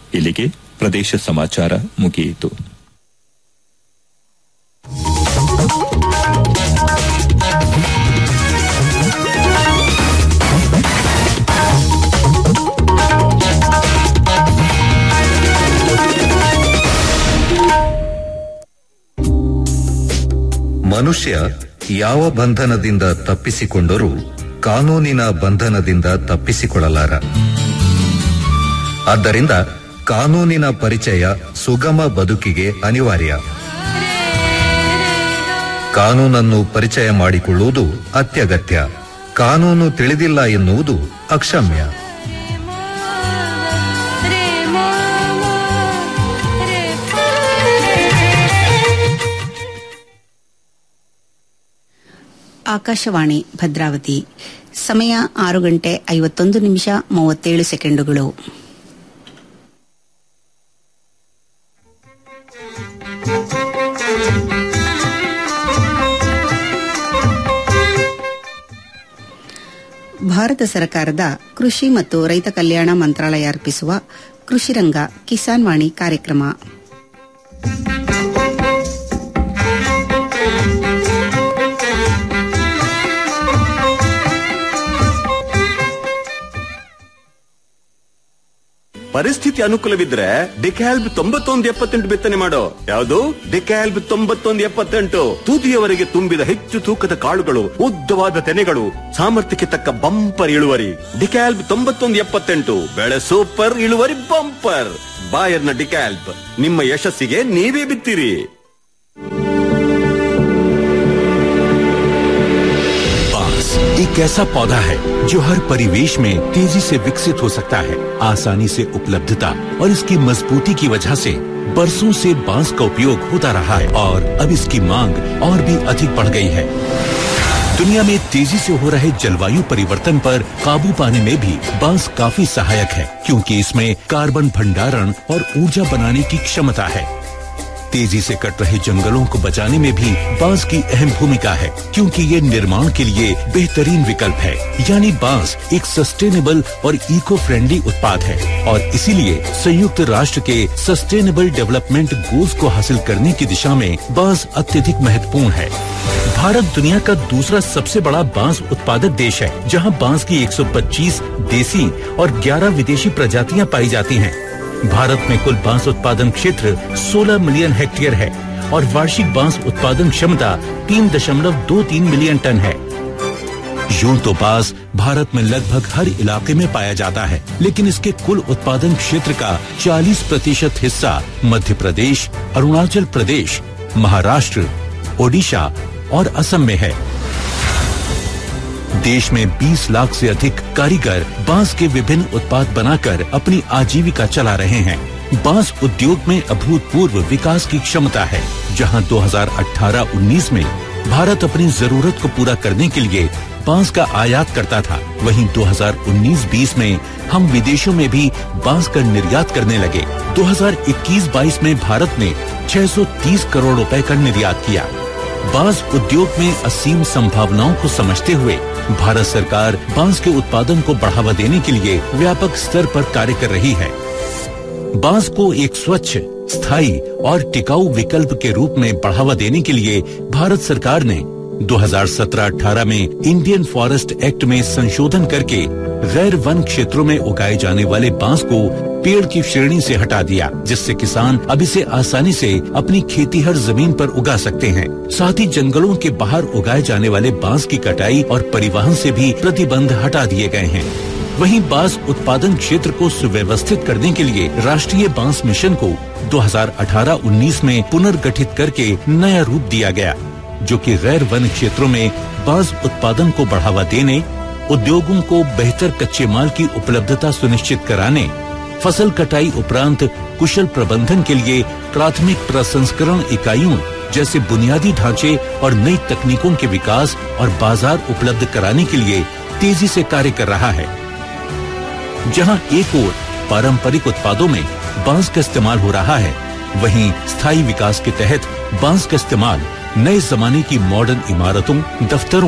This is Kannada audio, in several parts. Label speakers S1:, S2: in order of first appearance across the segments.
S1: ಇಲ್ಲಿಗೆ ಪ್ರದೇಶ ಸಮಾಚಾರ ಮುಗಿಯಿತು
S2: ಮನುಷ್ಯ ಯಾವ ಬಂಧನದಿಂದ ತಪ್ಪಿಸಿಕೊಂಡರೂ ಕಾನೂನಿನ ಬಂಧನದಿಂದ ತಪ್ಪಿಸಿಕೊಳ್ಳಲಾರ ಆದ್ದರಿಂದ ಕಾನೂನಿನ ಪರಿಚಯ ಸುಗಮ ಬದುಕಿಗೆ ಅನಿವಾರ್ಯ ಕಾನೂನನ್ನು ಪರಿಚಯ ಮಾಡಿಕೊಳ್ಳುವುದು ಅತ್ಯಗತ್ಯ ಕಾನೂನು ತಿಳಿದಿಲ್ಲ ಎನ್ನುವುದು ಅಕ್ಷಮ್ಯ
S3: ಆಕಾಶವಾಣಿ ಭದ್ರಾವತಿ ಸಮಯ ಆರು ಗಂಟೆ ಐವತ್ತೊಂದು ನಿಮಿಷ ಮೂವತ್ತೇಳು ಸೆಕೆಂಡುಗಳು ಭಾರತ ಸರ್ಕಾರದ ಕೃಷಿ ಮತ್ತು ರೈತ ಕಲ್ಯಾಣ ಮಂತ್ರಾಲಯ ಅರ್ಪಿಸುವ ಕೃಷಿರಂಗ ಕಿಸಾನ್ ವಾಣಿ ಕಾರ್ಯಕ್ರಮ
S4: ಪರಿಸ್ಥಿತಿ ಅನುಕೂಲವಿದ್ರೆ ಡಿಕ್ಯಾಲ್ಬ್ ತೊಂಬತ್ತೊಂದು ಎಪ್ಪತ್ತೆಂಟು ಬಿತ್ತನೆ ಮಾಡೋ ಯಾವುದು ಡಿಕ್ಯಾಲ್ಬ್ ತೊಂಬತ್ತೊಂದು ಎಪ್ಪತ್ತೆಂಟು ತುದಿಯವರೆಗೆ ತುಂಬಿದ ಹೆಚ್ಚು ತೂಕದ ಕಾಳುಗಳು ಉದ್ದವಾದ ತೆನೆಗಳು ಸಾಮರ್ಥ್ಯಕ್ಕೆ ತಕ್ಕ ಬಂಪರ್ ಇಳುವರಿ ಡಿಕ್ಯಾಲ್ಬ್ ತೊಂಬತ್ತೊಂದು ಎಪ್ಪತ್ತೆಂಟು ಬೆಳೆ ಸೂಪರ್ ಇಳುವರಿ ಬಂಪರ್ ಬಾಯರ್ನ ಡಿಕ್ಯಾಲ್ಬ್ ನಿಮ್ಮ ಯಶಸ್ಸಿಗೆ ನೀವೇ ಬಿತ್ತಿರಿ
S5: बांस एक ऐसा पौधा है जो हर परिवेश में तेजी से विकसित हो सकता है आसानी से उपलब्धता और इसकी मजबूती की वजह से बरसों से बांस का उपयोग होता रहा है और अब इसकी मांग और भी अधिक बढ़ गई है दुनिया में तेजी से हो रहे जलवायु परिवर्तन पर काबू पाने में भी बांस काफी सहायक है क्योंकि इसमें कार्बन भंडारण और ऊर्जा बनाने की क्षमता है तेजी से कट रहे जंगलों को बचाने में भी बांस की अहम भूमिका है क्योंकि ये निर्माण के लिए बेहतरीन विकल्प है यानी बांस एक सस्टेनेबल और इको फ्रेंडली उत्पाद है और इसीलिए संयुक्त राष्ट्र के सस्टेनेबल डेवलपमेंट गोल्स को हासिल करने की दिशा में बांस अत्यधिक महत्वपूर्ण है भारत दुनिया का दूसरा सबसे बड़ा बांस उत्पादक देश है जहां बांस की 125 देसी और 11 विदेशी प्रजातियां पाई जाती हैं भारत में कुल बांस उत्पादन क्षेत्र 16 मिलियन हेक्टेयर है और वार्षिक बांस उत्पादन क्षमता तीन दशमलव दो तीन मिलियन टन है यूं तो बांस भारत में लगभग हर इलाके में पाया जाता है लेकिन इसके कुल उत्पादन क्षेत्र का 40 प्रतिशत हिस्सा मध्य प्रदेश अरुणाचल प्रदेश महाराष्ट्र ओडिशा और असम में है देश में 20 लाख से अधिक कारीगर बांस के विभिन्न उत्पाद बनाकर अपनी आजीविका चला रहे हैं बांस उद्योग में अभूतपूर्व विकास की क्षमता है जहां 2018-19 में भारत अपनी जरूरत को पूरा करने के लिए बांस का आयात करता था वहीं 2019-20 में हम विदेशों में भी बांस का निर्यात करने लगे 2021-22 में भारत ने 630 करोड़ रुपए का निर्यात किया बांस उद्योग में असीम संभावनाओं को समझते हुए भारत सरकार बांस के उत्पादन को बढ़ावा देने के लिए व्यापक स्तर पर कार्य कर रही है बांस को एक स्वच्छ स्थायी और टिकाऊ विकल्प के रूप में बढ़ावा देने के लिए भारत सरकार ने 2017-18 में इंडियन फॉरेस्ट एक्ट में संशोधन करके गैर वन क्षेत्रों में उगाए जाने वाले बांस को पेड़ की श्रेणी से हटा दिया जिससे किसान अब इसे आसानी से अपनी खेती हर जमीन पर उगा सकते हैं साथ ही जंगलों के बाहर उगाए जाने वाले बांस की कटाई और परिवहन से भी प्रतिबंध हटा दिए गए हैं वहीं बांस उत्पादन क्षेत्र को सुव्यवस्थित करने के लिए राष्ट्रीय बांस मिशन को 2018-19 में पुनर्गठित करके नया रूप दिया गया जो कि गैर वन क्षेत्रों में बांस उत्पादन को बढ़ावा देने उद्योगों को बेहतर कच्चे माल की उपलब्धता सुनिश्चित कराने फसल कटाई उपरांत कुशल प्रबंधन के लिए प्राथमिक प्रसंस्करण इकाइयों जैसे बुनियादी ढांचे और नई तकनीकों के विकास और बाजार उपलब्ध कराने के लिए तेजी से कार्य कर रहा है जहां एक ओर पारंपरिक उत्पादों में बांस का इस्तेमाल हो रहा है वहीं स्थायी विकास के तहत बांस का इस्तेमाल नए जमाने की मॉडर्न इमारतों दफ्तरों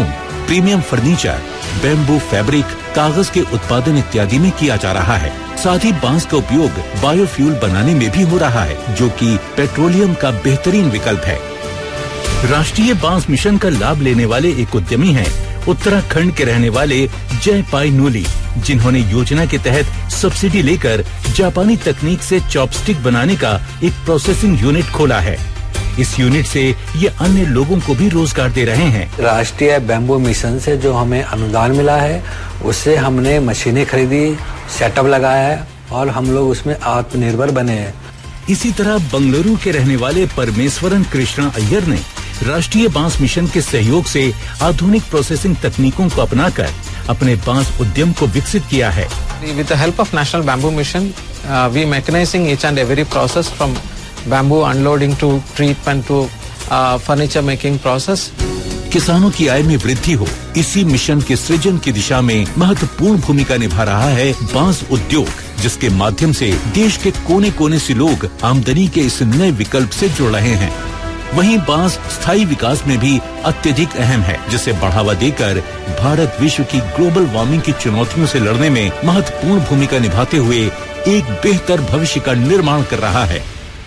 S5: प्रीमियम फर्नीचर बेम्बू फैब्रिक कागज के उत्पादन इत्यादि में किया जा रहा है साथ ही बांस का उपयोग बायोफ्यूल बनाने में भी हो रहा है जो कि पेट्रोलियम का बेहतरीन विकल्प है राष्ट्रीय बांस मिशन का लाभ लेने वाले एक उद्यमी हैं उत्तराखंड के रहने वाले जय पाई नूली जिन्होंने योजना के तहत सब्सिडी लेकर जापानी तकनीक से चॉपस्टिक बनाने का एक प्रोसेसिंग यूनिट खोला है इस यूनिट से ये अन्य लोगों को भी रोजगार दे रहे हैं
S6: राष्ट्रीय बैम्बू मिशन से जो हमें अनुदान मिला है उससे हमने मशीनें खरीदी सेटअप लगाया है और हम लोग उसमें आत्मनिर्भर बने हैं
S5: इसी तरह बंगलुरु के रहने वाले परमेश्वरन कृष्णा अय्यर ने राष्ट्रीय बांस मिशन के सहयोग से आधुनिक प्रोसेसिंग तकनीकों को अपनाकर अपने बांस उद्यम को विकसित किया है
S7: With the help of National Bamboo Mission, uh, we mechanizing each and every process from bamboo unloading to treatment to uh, furniture making process.
S5: किसानों की आय में वृद्धि हो इसी मिशन के सृजन की दिशा में महत्वपूर्ण भूमिका निभा रहा है बांस उद्योग जिसके माध्यम से देश के कोने कोने से लोग आमदनी के इस नए विकल्प से जुड़ रहे हैं वहीं बांस स्थायी विकास में भी अत्यधिक अहम है जिसे बढ़ावा देकर भारत विश्व की ग्लोबल वार्मिंग की चुनौतियों से लड़ने में महत्वपूर्ण भूमिका निभाते हुए एक बेहतर भविष्य का निर्माण कर रहा है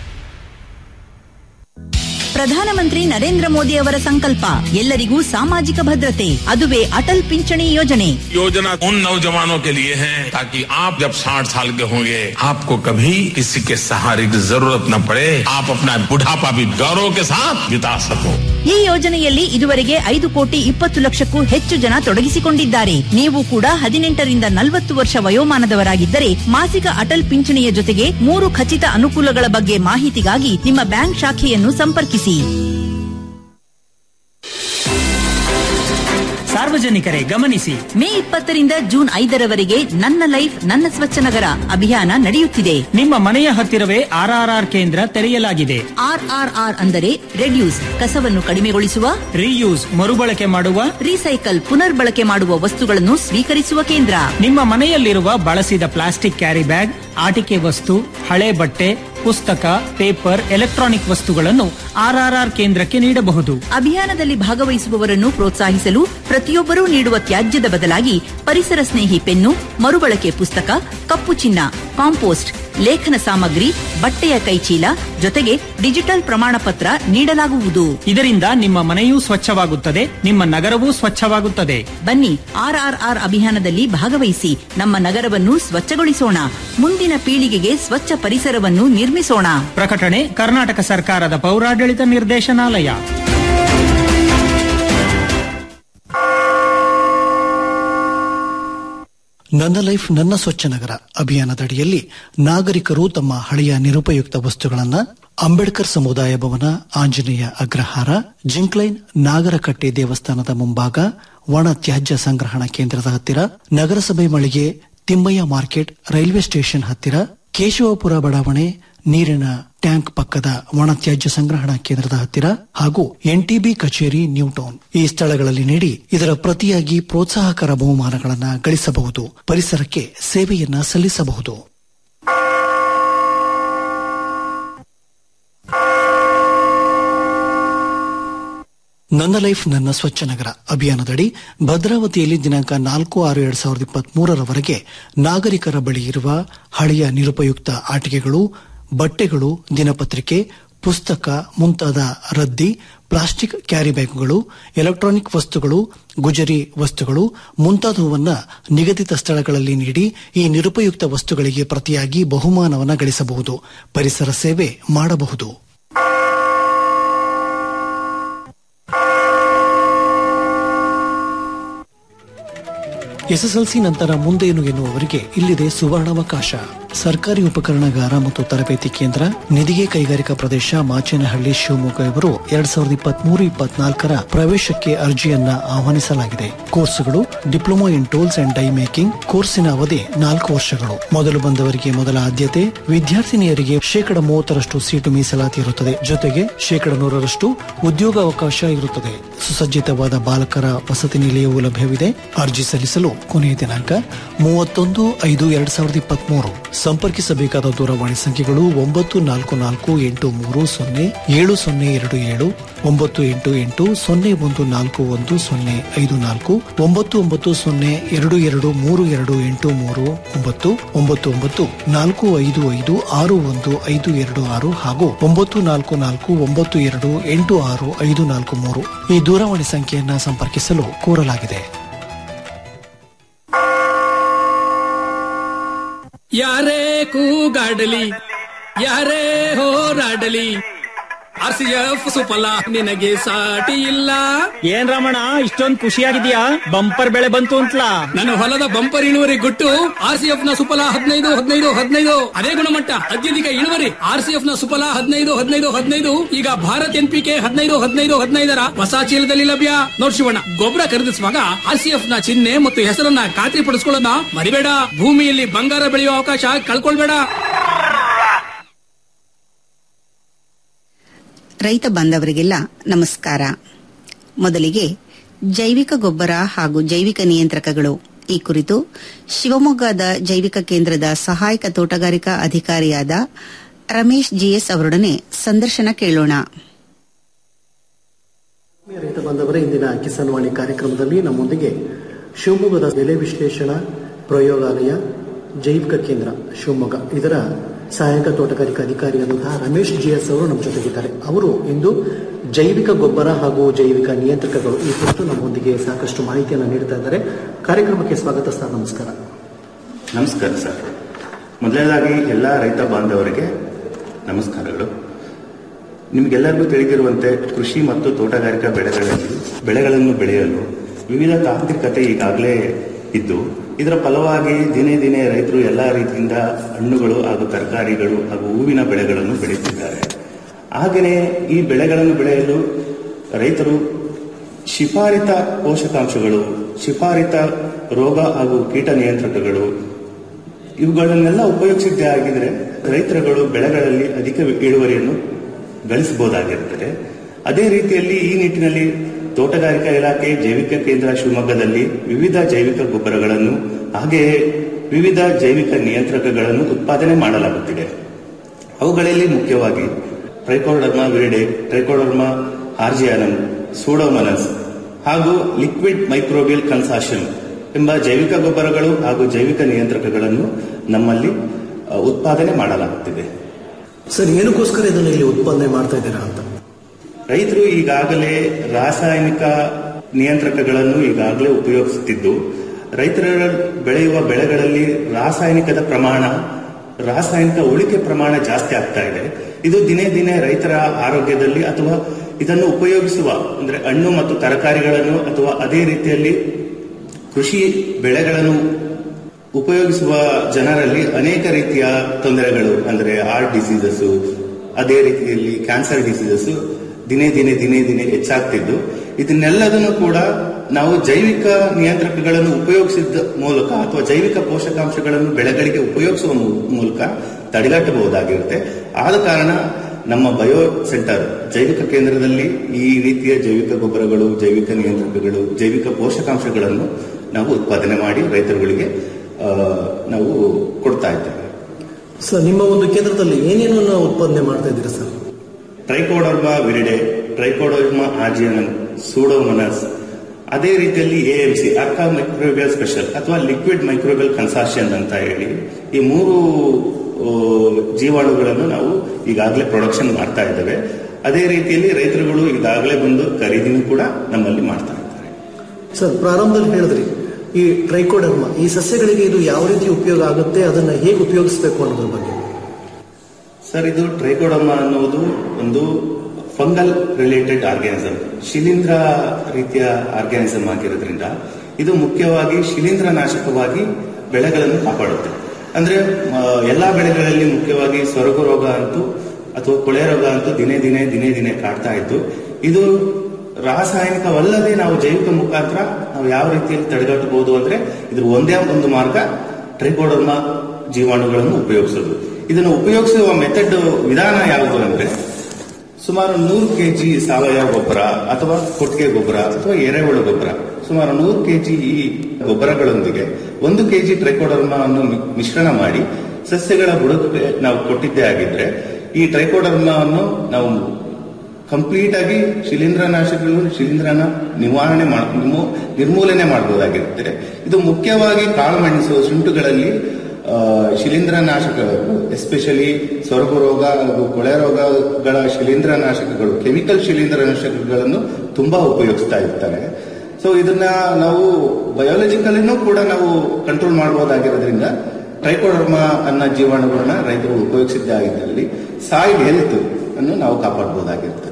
S8: ಪ್ರಧಾನಮಂತ್ರಿ ನರೇಂದ್ರ ಮೋದಿ ಅವರ ಸಂಕಲ್ಪ ಎಲ್ಲರಿಗೂ ಸಾಮಾಜಿಕ ಭದ್ರತೆ ಅದುವೇ ಅಟಲ್ ಪಿಂಚಣಿ ಯೋಜನೆ
S9: योजना उन नौजवानों के लिए है ताकि आप जब 60 साल के होंगे आपको कभी किसी के सहारे की जरूरत न पड़े आप अपना बुढ़ापा भी गौरव के साथ बिता सको
S8: ಈ ಯೋಜನೆಯಲ್ಲಿ ಇದುವರೆಗೆ ಐದು ಕೋಟಿ ಇಪ್ಪತ್ತು ಲಕ್ಷಕ್ಕೂ ಹೆಚ್ಚು ಜನ ತೊಡಗಿಸಿಕೊಂಡಿದ್ದಾರೆ ನೀವು ಕೂಡ ಹದಿನೆಂಟರಿಂದ ನಲವತ್ತು ವರ್ಷ ವಯೋಮಾನದವರಾಗಿದ್ದರೆ ಮಾಸಿಕ ಅಟಲ್ ಪಿಂಚಣಿಯ ಜೊತೆಗೆ ಮೂರು ಖಚಿತ ಅನುಕೂಲಗಳ ಬಗ್ಗೆ ಮಾಹಿತಿಗಾಗಿ ನಿಮ್ಮ ಬ್ಯಾಂಕ್ ಶಾಖೆಯನ್ನು ಸಂಪರ್ಕಿಸಿ
S10: ಸಾರ್ವಜನಿಕರೇ ಗಮನಿಸಿ
S8: ಮೇ ಇಪ್ಪತ್ತರಿಂದ ಜೂನ್ ಐದರವರೆಗೆ ನನ್ನ ಲೈಫ್ ನನ್ನ ಸ್ವಚ್ಛ ನಗರ ಅಭಿಯಾನ ನಡೆಯುತ್ತಿದೆ
S10: ನಿಮ್ಮ ಮನೆಯ ಹತ್ತಿರವೇ ಆರ್ಆರ್ಆರ್ ಕೇಂದ್ರ ತೆರೆಯಲಾಗಿದೆ
S8: ಆರ್ಆರ್ಆರ್ ಅಂದರೆ ರೆಡ್ಯೂಸ್ ಕಸವನ್ನು ಕಡಿಮೆಗೊಳಿಸುವ
S10: ರೀಯೂಸ್ ಮರುಬಳಕೆ ಮಾಡುವ
S8: ರೀಸೈಕಲ್ ಪುನರ್ಬಳಕೆ ಮಾಡುವ ವಸ್ತುಗಳನ್ನು ಸ್ವೀಕರಿಸುವ ಕೇಂದ್ರ
S10: ನಿಮ್ಮ ಮನೆಯಲ್ಲಿರುವ ಬಳಸಿದ ಪ್ಲಾಸ್ಟಿಕ್ ಕ್ಯಾರಿ ಬ್ಯಾಗ್ ಆಟಿಕೆ ವಸ್ತು ಹಳೆ ಬಟ್ಟೆ ಪುಸ್ತಕ ಪೇಪರ್ ಎಲೆಕ್ಟ್ರಾನಿಕ್ ವಸ್ತುಗಳನ್ನು ಆರ್ಆರ್ಆರ್ ಕೇಂದ್ರಕ್ಕೆ ನೀಡಬಹುದು
S8: ಅಭಿಯಾನದಲ್ಲಿ ಭಾಗವಹಿಸುವವರನ್ನು ಪ್ರೋತ್ಸಾಹಿಸಲು ಪ್ರತಿಯೊಬ್ಬರೂ ನೀಡುವ ತ್ಯಾಜ್ಯದ ಬದಲಾಗಿ ಪರಿಸರ ಸ್ನೇಹಿ ಪೆನ್ನು ಮರುಬಳಕೆ ಪುಸ್ತಕ ಕಪ್ಪು ಚಿನ್ನ ಕಾಂಪೋಸ್ಟ್ ಲೇಖನ ಸಾಮಗ್ರಿ ಬಟ್ಟೆಯ ಕೈಚೀಲ ಜೊತೆಗೆ ಡಿಜಿಟಲ್ ಪ್ರಮಾಣ ಪತ್ರ ನೀಡಲಾಗುವುದು
S10: ಇದರಿಂದ ನಿಮ್ಮ ಮನೆಯೂ ಸ್ವಚ್ಛವಾಗುತ್ತದೆ ನಿಮ್ಮ ನಗರವೂ ಸ್ವಚ್ಛವಾಗುತ್ತದೆ
S8: ಬನ್ನಿ ಆರ್ಆರ್ಆರ್ ಅಭಿಯಾನದಲ್ಲಿ ಭಾಗವಹಿಸಿ ನಮ್ಮ ನಗರವನ್ನು ಸ್ವಚ್ಛಗೊಳಿಸೋಣ ಮುಂದಿನ ಪೀಳಿಗೆಗೆ ಸ್ವಚ್ಛ ಪರಿಸರವನ್ನು ನಿರ್ಮಿಸೋಣ
S10: ಪ್ರಕಟಣೆ ಕರ್ನಾಟಕ ಸರ್ಕಾರದ ಪೌರಾಡಳಿತ ನಿರ್ದೇಶನಾಲಯ
S11: ನನ್ನ ಲೈಫ್ ನನ್ನ ಸ್ವಚ್ಛ ನಗರ ಅಭಿಯಾನದಡಿಯಲ್ಲಿ ನಾಗರಿಕರು ತಮ್ಮ ಹಳೆಯ ನಿರುಪಯುಕ್ತ ವಸ್ತುಗಳನ್ನು ಅಂಬೇಡ್ಕರ್ ಸಮುದಾಯ ಭವನ ಆಂಜನೇಯ ಅಗ್ರಹಾರ ಜಿಂಕ್ಲೈನ್ ನಾಗರಕಟ್ಟೆ ದೇವಸ್ಥಾನದ ಮುಂಭಾಗ ಒಣ ತ್ಯಾಜ್ಯ ಸಂಗ್ರಹಣಾ ಕೇಂದ್ರದ ಹತ್ತಿರ ನಗರಸಭೆ ಮಳಿಗೆ ತಿಮ್ಮಯ್ಯ ಮಾರ್ಕೆಟ್ ರೈಲ್ವೆ ಸ್ಟೇಷನ್ ಹತ್ತಿರ ಕೇಶವಪುರ ಬಡಾವಣೆ ನೀರಿನ ಟ್ಯಾಂಕ್ ಪಕ್ಕದ ಒಣ ತ್ಯಾಜ್ಯ ಸಂಗ್ರಹಣಾ ಕೇಂದ್ರದ ಹತ್ತಿರ ಹಾಗೂ ಎನ್ಟಿಬಿ ಕಚೇರಿ ನ್ಯೂ ಟೌನ್ ಈ ಸ್ಥಳಗಳಲ್ಲಿ ನೀಡಿ ಇದರ ಪ್ರತಿಯಾಗಿ ಪ್ರೋತ್ಸಾಹಕರ ಬಹುಮಾನಗಳನ್ನು ಗಳಿಸಬಹುದು ಪರಿಸರಕ್ಕೆ ಸೇವೆಯನ್ನ ಸಲ್ಲಿಸಬಹುದು ನನ್ನ ಲೈಫ್ ನನ್ನ ಸ್ವಚ್ಛ ನಗರ ಅಭಿಯಾನದಡಿ ಭದ್ರಾವತಿಯಲ್ಲಿ ದಿನಾಂಕ ನಾಲ್ಕು ಆರು ಎರಡ್ ಸಾವಿರದ ಇಪ್ಪತ್ತ್ ಮೂರರವರೆಗೆ ನಾಗರಿಕರ ಬಳಿ ಇರುವ ಹಳೆಯ ನಿರುಪಯುಕ್ತ ಆಟಿಕೆಗಳು ಬಟ್ಟೆಗಳು ದಿನಪತ್ರಿಕೆ ಪುಸ್ತಕ ಮುಂತಾದ ರದ್ದಿ ಪ್ಲಾಸ್ಟಿಕ್ ಕ್ಯಾರಿ ಬ್ಯಾಗ್ಗಳು ಎಲೆಕ್ಟ್ರಾನಿಕ್ ವಸ್ತುಗಳು ಗುಜರಿ ವಸ್ತುಗಳು ಮುಂತಾದವನ್ನ ನಿಗದಿತ ಸ್ಥಳಗಳಲ್ಲಿ ನೀಡಿ ಈ ನಿರುಪಯುಕ್ತ ವಸ್ತುಗಳಿಗೆ ಪ್ರತಿಯಾಗಿ ಬಹುಮಾನವನ್ನು ಗಳಿಸಬಹುದು ಪರಿಸರ ಸೇವೆ ಮಾಡಬಹುದು ಎಸ್ಎಸ್ಎಲ್ಸಿ ನಂತರ ಮುಂದೇನು ಎನ್ನುವವರಿಗೆ ಇಲ್ಲಿದೆ ಸುವರ್ಣಾವಕಾಶ ಸರ್ಕಾರಿ ಉಪಕರಣಗಾರ ಮತ್ತು ತರಬೇತಿ ಕೇಂದ್ರ ನಿಧಿಗೆ ಕೈಗಾರಿಕಾ ಪ್ರದೇಶ ಮಾಚೇನಹಳ್ಳಿ ಶಿವಮೊಗ್ಗ ಇವರು ಎರಡ್ ಸಾವಿರದ ಇಪ್ಪತ್ಮೂರು ಇಪ್ಪತ್ನಾಲ್ಕರ ಪ್ರವೇಶಕ್ಕೆ ಅರ್ಜಿಯನ್ನ ಆಹ್ವಾನಿಸಲಾಗಿದೆ ಕೋರ್ಸ್ಗಳು diploma in tools and die making ಕೋರ್ಸಿನ ಅವಧಿ ನಾಲ್ಕು ವರ್ಷಗಳು ಮೊದಲು ಬಂದವರಿಗೆ ಮೊದಲ ಆದ್ಯತೆ ವಿದ್ಯಾರ್ಥಿನಿಯರಿಗೆ ಶೇಕಡ ಮೂವತ್ತರಷ್ಟು ಸೀಟು ಮೀಸಲಾತಿ ಇರುತ್ತದೆ ಜೊತೆಗೆ ಶೇಕಡ ನೂರರಷ್ಟು ಉದ್ಯೋಗಾವಕಾಶ ಇರುತ್ತದೆ ಸುಸಜ್ಜಿತವಾದ ಬಾಲಕರ ವಸತಿ ನಿಲಯವೂ ಲಭ್ಯವಿದೆ ಅರ್ಜಿ ಸಲ್ಲಿಸಲು ಕೊನೆಯ ದಿನಾಂಕ ಮೂವತ್ತೊಂದು ಐದು ಎರಡ್ ಸಾವಿರದ ಇಪ್ಪತ್ಮೂರು ಸಂಪರ್ಕಿಸಬೇಕಾದ ದೂರವಾಣಿ ಸಂಖ್ಯೆಗಳು ಒಂಬತ್ತು ನಾಲ್ಕು ನಾಲ್ಕು ಎಂಟು ಮೂರು ಸೊನ್ನೆ ಏಳು ಸೊನ್ನೆ ಎರಡು ಏಳು ಒಂಬತ್ತು ಎಂಟು ಎಂಟು ಸೊನ್ನೆ ಒಂದು ನಾಲ್ಕು ಒಂದು ಸೊನ್ನೆ ಐದು ನಾಲ್ಕು ಒಂಬತ್ತು ಒಂಬತ್ತು ಸೊನ್ನೆ ಎರಡು ಎರಡು ಮೂರು ಎರಡು ಎಂಟು ಮೂರು ಒಂಬತ್ತು ಒಂಬತ್ತು ಒಂಬತ್ತು ನಾಲ್ಕು ಐದು ಐದು ಆರು ಒಂದು ಐದು ಎರಡು ಆರು ಹಾಗೂ ಒಂಬತ್ತು ನಾಲ್ಕು ನಾಲ್ಕು ಒಂಬತ್ತು ಎರಡು ಎಂಟು ಆರು ಐದು ನಾಲ್ಕು ಮೂರು ಈ ದೂರವಾಣಿ ಸಂಖ್ಯೆಯನ್ನ ಸಂಪರ್ಕಿಸಲು ಕೋರಲಾಗಿದೆ
S12: ಯಾರೇ ಕೂಗಾಡಲಿ ಯಾರೇ ಹೋರಾಡಲಿ ಆರ್ ಸಿ ಎಫ್ ಸುಫಲ ನಿನಗೆ ಸಾಟಿ ಇಲ್ಲ
S10: ಏನ್ ರಮಣ ಇಷ್ಟೊಂದ್ ಖುಷಿಯಾಗಿದ್ಯಾ ಬಂಪರ್ ಬೆಳೆ ಬಂತು ಅಂತಲಾ
S12: ನನ್ನ ಹೊಲದ ಬಂಪರ್ ಇಳುವರಿ ಗುಟ್ಟು ಆರ್ ಸಿ ಎಫ್ ನ ಸುಫಲ ಹದಿನೈದು ಹದಿನೈದು ಹದಿನೈದು ಅದೇ ಗುಣಮಟ್ಟ ಅತ್ಯಧಿಕ ಇಳುವರಿ ಆರ್ ಸಿ ಎಫ್ ನ ಸುಫಲ ಹದಿನೈದು ಹದಿನೈದು ಹದಿನೈದು ಈಗ ಭಾರತ್ ಎನ್ ಪಿ ಕೆ ಹದಿನೈದು ಹದಿನೈದು ಹದಿನೈದರ ಹೊಸ ಚೀಲದಲ್ಲಿ ಲಭ್ಯ ನೋಡ್ ಶಿವಣ್ಣ ಗೊಬ್ಬರ ಖರೀದಿಸುವಾಗ ಆರ್ ಸಿ ಎಫ್ ನ ಚಿಹ್ನೆ ಮತ್ತು ಹೆಸರನ್ನ ಖಾತ್ರಿ ಪಡಿಸ್ಕೊಳ್ಳೋದ ಮರಿಬೇಡ ಭೂಮಿಯಲ್ಲಿ ಬಂಗಾರ ಬೆಳೆಯುವ ಅವಕಾಶ ಕಳ್ಕೊಳ್ಬೇಡ
S3: ರೈತ ಬಾಂಧವರಿಗೆಲ್ಲ ನಮಸ್ಕಾರ ಮೊದಲಿಗೆ ಜೈವಿಕ ಗೊಬ್ಬರ ಹಾಗೂ ಜೈವಿಕ ನಿಯಂತ್ರಕಗಳು ಈ ಕುರಿತು ಶಿವಮೊಗ್ಗದ ಜೈವಿಕ ಕೇಂದ್ರದ ಸಹಾಯಕ ತೋಟಗಾರಿಕಾ ಅಧಿಕಾರಿಯಾದ ರಮೇಶ್ ಜಿಎಸ್ ಅವರೊಡನೆ ಸಂದರ್ಶನ ಕೇಳೋಣ
S13: ಆತ್ಮೀಯ ರೈತ ಬಾಂಧವರೇ ಇಂದಿನ ಕಿಸಾನ್ ವಾಣಿ ಕಾರ್ಯಕ್ರಮದಲ್ಲಿ ನಮ್ಮೊಂದಿಗೆ ಶಿವಮೊಗ್ಗದ ಬೆಲೆ ವಿಶ್ಲೇಷಣಾ ಪ್ರಯೋಗಾಲಯ ಜೈವಿಕ ಕೇಂದ್ರ ಶಿವಮೊಗ್ಗ ಇದರ ಸಹಾಯಕ ತೋಟಗಾರಿಕಾ ಅಧಿಕಾರಿಯಾದಂತಹ ರಮೇಶ್ ಜಿಎಸ್ ಅವರು ನಮ್ಮ ಜೊತೆಗಿದ್ದಾರೆ ಅವರು ಇಂದು ಜೈವಿಕ ಗೊಬ್ಬರ ಹಾಗೂ ಜೈವಿಕ ನಿಯಂತ್ರಕಗಳು ಈ ಕುರಿತು ನಮ್ಮೊಂದಿಗೆ ಸಾಕಷ್ಟು ಮಾಹಿತಿಯನ್ನು ನೀಡ್ತಾ ಇದ್ದಾರೆ ಕಾರ್ಯಕ್ರಮಕ್ಕೆ ಸ್ವಾಗತ ಸರ್ ನಮಸ್ಕಾರ
S14: ನಮಸ್ಕಾರ ಸರ್ ಮೊದಲನೇದಾಗಿ ಎಲ್ಲ ರೈತ ಬಾಂಧವರಿಗೆ ನಮಸ್ಕಾರಗಳು ನಿಮಗೆಲ್ಲರಿಗೂ ತಿಳಿದಿರುವಂತೆ ಕೃಷಿ ಮತ್ತು ತೋಟಗಾರಿಕಾ ಬೆಳೆಗಳಲ್ಲಿ ಬೆಳೆಗಳನ್ನು ಬೆಳೆಯಲು ವಿವಿಧ ತಾಂತ್ರಿಕತೆ ಈಗಾಗಲೇ ಇದ್ದು ಇದರ ಫಲವಾಗಿ ದಿನೇ ದಿನೇ ರೈತರು ಎಲ್ಲ ರೀತಿಯಿಂದ ಹಣ್ಣುಗಳು ಹಾಗೂ ತರಕಾರಿಗಳು ಹಾಗೂ ಹೂವಿನ ಬೆಳೆಗಳನ್ನು ಬೆಳೆಯುತ್ತಿದ್ದಾರೆ ಹಾಗೆಯೇ ಈ ಬೆಳೆಗಳನ್ನು ಬೆಳೆಯಲು ರೈತರು ಶಿಫಾರಿತ ಪೋಷಕಾಂಶಗಳು ಶಿಫಾರಿತ ರೋಗ ಹಾಗೂ ಕೀಟ ನಿಯಂತ್ರಕಗಳು ಇವುಗಳನ್ನೆಲ್ಲ ಉಪಯೋಗಿಸಿದ್ದೇ ಆಗಿದ್ರೆ ರೈತರುಗಳು ಬೆಳೆಗಳಲ್ಲಿ ಅಧಿಕ ಇಳುವರಿಯನ್ನು ಗಳಿಸಬಹುದಾಗಿರುತ್ತದೆ ಅದೇ ರೀತಿಯಲ್ಲಿ ಈ ನಿಟ್ಟಿನಲ್ಲಿ ತೋಟಗಾರಿಕಾ ಇಲಾಖೆ ಜೈವಿಕ ಕೇಂದ್ರ ಶಿವಮೊಗ್ಗದಲ್ಲಿ ವಿವಿಧ ಜೈವಿಕ ಗೊಬ್ಬರಗಳನ್ನು ಹಾಗೆಯೇ ವಿವಿಧ ಜೈವಿಕ ನಿಯಂತ್ರಕಗಳನ್ನು ಉತ್ಪಾದನೆ ಮಾಡಲಾಗುತ್ತಿದೆ ಅವುಗಳಲ್ಲಿ ಮುಖ್ಯವಾಗಿ Trichoderma viride Trichoderma harzianum Pseudomonas ಹಾಗೂ ಲಿಕ್ವಿಡ್ ಮೈಕ್ರೋಬಿಯಲ್ ಕನ್ಸಾಷನ್ ಎಂಬ ಜೈವಿಕ ಗೊಬ್ಬರಗಳು ಹಾಗೂ ಜೈವಿಕ ನಿಯಂತ್ರಕಗಳನ್ನು ನಮ್ಮಲ್ಲಿ ಅ, ಉತ್ಪಾದನೆ ಮಾಡಲಾಗುತ್ತಿದೆ
S13: ಸರ್ ಏನಕ್ಕೋಸ್ಕರ ಇದನ್ನು ಇಲ್ಲಿ ಉತ್ಪಾದನೆ ಮಾಡ್ತಾ ಇದ್ದೀರಾ ಅಂತ
S14: ರೈತರು ಈಗಾಗಲೇ ರಾಸಾಯನಿಕ ನಿಯಂತ್ರಕಗಳನ್ನು ಈಗಾಗಲೇ ಉಪಯೋಗಿಸುತ್ತಿದ್ದು ರೈತರ ಬೆಳೆಯುವ ಬೆಳೆಗಳಲ್ಲಿ ರಾಸಾಯನಿಕದ ಪ್ರಮಾಣ ರಾಸಾಯನಿಕ ಉಳಿಕೆ ಪ್ರಮಾಣ ಜಾಸ್ತಿ ಆಗ್ತಾ ಇದೆ ಇದು ದಿನೇ ದಿನೇ ರೈತರ ಆರೋಗ್ಯದಲ್ಲಿ ಅಥವಾ ಇದನ್ನು ಉಪಯೋಗಿಸುವ ಅಂದ್ರೆ ಹಣ್ಣು ಮತ್ತು ತರಕಾರಿಗಳನ್ನು ಅಥವಾ ಅದೇ ರೀತಿಯಲ್ಲಿ ಕೃಷಿ ಬೆಳೆಗಳನ್ನು ಉಪಯೋಗಿಸುವ ಜನರಲ್ಲಿ ಅನೇಕ ರೀತಿಯ ತೊಂದರೆಗಳು ಅಂದ್ರೆ ಹಾರ್ಟ್ ಡಿಸೀಸಸ್ ಅದೇ ರೀತಿಯಲ್ಲಿ ಕ್ಯಾನ್ಸರ್ ಡಿಸೀಸಸ್ ದಿನೇ ದಿನೇ ದಿನೇ ದಿನೇ ಹೆಚ್ಚಾಗ್ತಿದ್ದು ಇದನ್ನೆಲ್ಲದನ್ನು ಕೂಡ ನಾವು ಜೈವಿಕ ನಿಯಂತ್ರಕಗಳನ್ನು ಉಪಯೋಗಿಸಿದ ಮೂಲಕ ಅಥವಾ ಜೈವಿಕ ಪೋಷಕಾಂಶಗಳನ್ನು ಬೆಳೆಗಳಿಗೆ ಉಪಯೋಗಿಸುವ ಮೂ- ಮೂಲಕ ತಡೆಗಟ್ಟಬಹುದಾಗಿರುತ್ತೆ ಆದ ಕಾರಣ ನಮ್ಮ ಬಯೋ ಸೆಂಟರ್ ಜೈವಿಕ ಕೇಂದ್ರದಲ್ಲಿ ಈ ರೀತಿಯ ಜೈವಿಕ ಗೊಬ್ಬರಗಳು ಜೈವಿಕ ನಿಯಂತ್ರಕಗಳು ಜೈವಿಕ ಪೋಷಕಾಂಶಗಳನ್ನು ನಾವು ಉತ್ಪಾದನೆ ಮಾಡಿ ರೈತರುಗಳಿಗೆ ಆ, ನಾವು ಕೊಡ್ತಾ ಇದ್ದೇವೆ
S13: ಸರ್ ನಿಮ್ಮ ಒಂದು ಕೇಂದ್ರದಲ್ಲಿ ಏನೇನು ಉತ್ಪಾದನೆ ಮಾಡ್ತಾ ಇದ್ದೀರಾ sir
S14: Trichoderma viride Trichoderma harzianum Pseudomonas ಅದೇ ರೀತಿಯಲ್ಲಿ ಎಎಂಸಿ ಅರ್ಕಾ ಮೈಕ್ರೋಬಿಯಲ್ ಸ್ಪೆಷಲ್ ಅಥವಾ ಲಿಕ್ವಿಡ್ ಮೈಕ್ರೋಬಿಯಲ್ ಕನ್ಸಾರ್ಷಿಯನ್ ಅಂತ ಹೇಳಿ ಈ ಮೂರು ಆ, ಜೀವಾಣುಗಳನ್ನು ನಾವು ಈಗಾಗಲೇ ಪ್ರೊಡಕ್ಷನ್ ಮಾಡ್ತಾ ಇದ್ದೇವೆ ಅದೇ ರೀತಿಯಲ್ಲಿ ರೈತರುಗಳು ಈಗಾಗಲೇ ಬಂದು ಖರೀದಿನೂ ಕೂಡ ನಮ್ಮಲ್ಲಿ ಮಾಡ್ತಾ ಇದ್ದಾರೆ
S13: ಸರ್ ಪ್ರಾರಂಭದಲ್ಲಿ ಹೇಳಿದ್ರಿ ಈ ಟ್ರೈಕೋಡರ್ಮ ಈ ಸಸ್ಯಗಳಿಗೆ ಇದು ಯಾವ ರೀತಿ ಉಪಯೋಗ ಆಗುತ್ತೆ ಅದನ್ನ ಹೇಗೆ ಉಪಯೋಗಿಸಬೇಕು ಅನ್ನೋದ್ರ ಬಗ್ಗೆ
S14: ಸರ್ ಇದು ಟ್ರೈಕೋಡರ್ಮಾ ಅನ್ನುವುದು ಒಂದು ಫಂಗಲ್ ರಿಲೇಟೆಡ್ ಆರ್ಗ್ಯಾನಿಸಮ್ ಶಿಲೀಂಧ್ರ ರೀತಿಯ ಆರ್ಗ್ಯಾನಿಸಮ್ ಆಗಿರೋದ್ರಿಂದ ಇದು ಮುಖ್ಯವಾಗಿ ಶಿಲೀಂಧ್ರ ನಾಶಕವಾಗಿ ಬೆಳೆಗಳನ್ನು ಕಾಪಾಡುತ್ತೆ ಅಂದ್ರೆ ಆ, ಎಲ್ಲಾ ಬೆಳೆಗಳಲ್ಲಿ ಮುಖ್ಯವಾಗಿ ಸ್ವರ್ಗ ರೋಗ ಅಂತೂ ಅಥವಾ ಕೊಳೆ ರೋಗ ಅಂತೂ ದಿನೇ ದಿನೇ ದಿನೇ ದಿನೇ ಕಾಡ್ತಾ ಇತ್ತು ಇದು ರಾಸಾಯನಿಕವಲ್ಲದೆ ನಾವು ಜೈವಿಕ ಮುಖಾಂತರ ನಾವು ಯಾವ ರೀತಿಯಲ್ಲಿ ತಡೆಗಟ್ಟಬಹುದು ಅಂದ್ರೆ ಇದ್ರ ಒಂದೇ ಒಂದು ಮಾರ್ಗ ಟ್ರೈಕೋಡರ್ಮಾ ಜೀವಾಣುಗಳನ್ನು ಉಪಯೋಗಿಸೋದು ಇದನ್ನು ಉಪಯೋಗಿಸುವ ಮೆಥಡ್ ವಿಧಾನ ಯಾವುದು ಅಂದ್ರೆ ಸುಮಾರು ನೂರು ಕೆಜಿ ಸಾವಯವ ಗೊಬ್ಬರ ಅಥವಾ ಕೊಟ್ಟಿಗೆ ಗೊಬ್ಬರ ಅಥವಾ ಎರೆಹುಳು ಗೊಬ್ಬರ ಸುಮಾರು ನೂರು ಕೆಜಿ ಈ ಗೊಬ್ಬರಗಳೊಂದಿಗೆ ಒಂದು ಕೆಜಿ ಟ್ರೈಕೋಡರ್ಮಾ ಅನ್ನು ಮಿ- ಮಿಶ್ರಣ ಮಾಡಿ ಸಸ್ಯಗಳ ಬುಡಕ್ಕೆ ನಾವು ಕೊಟ್ಟಿದ್ದೇ ಆಗಿದ್ರೆ ಈ ಟ್ರೈಕೋಡರ್ಮವನ್ನು ನಾವು ಕಂಪ್ಲೀಟ್ ಆಗಿ ಶಿಲೀಂಧ್ರನಾಶಕಗಳು ಶಿಲೀಂಧ್ರನ ನಿವಾರಣೆ ಮಾಡ್ ನಿರ್ಮೂ- ನಿರ್ಮೂಲನೆ ಮಾಡಬಹುದಾಗಿರುತ್ತೆ ಇದು ಮುಖ್ಯವಾಗಿ ಕಾಳು ಮೆಣಸು ಶುಂಠುಗಳಲ್ಲಿ ಆ, ಶಿಲೀಂಧ್ರನಾಶಕಗಳು ಎಸ್ಪೆಷಲಿ ಸೊರಗು ರೋಗ ಹಾಗೂ ಕೊಳೆ ರೋಗಗಳ ಶಿಲೀಂಧ್ರನಾಶಕಗಳು ಕೆಮಿಕಲ್ ಶಿಲೀಂಧ್ರನಾಶಕಗಳನ್ನು ತುಂಬಾ ಉಪಯೋಗಿಸ್ತಾ ಇರ್ತಾರೆ ಸೊ ಇದನ್ನ ನಾವು ಬಯಾಲಜಿಕಲಿನೂ ಕೂಡ ನಾವು ಕಂಟ್ರೋಲ್ ಮಾಡಬಹುದಾಗಿರೋದ್ರಿಂದ ಟ್ರೈಕೋಡರ್ಮಾ ಅನ್ನೋ ಜೀವಾಣುಗಳನ್ನ ರೈತರು ಉಪಯೋಗಿಸಿದ್ದೇ ಆಗಿದ್ದಲ್ಲಿ ಸಾಯಿಲ್ ಹೆಲ್ತ್ ಅನ್ನು ನಾವು ಕಾಪಾಡಬಹುದಾಗಿರ್ತದೆ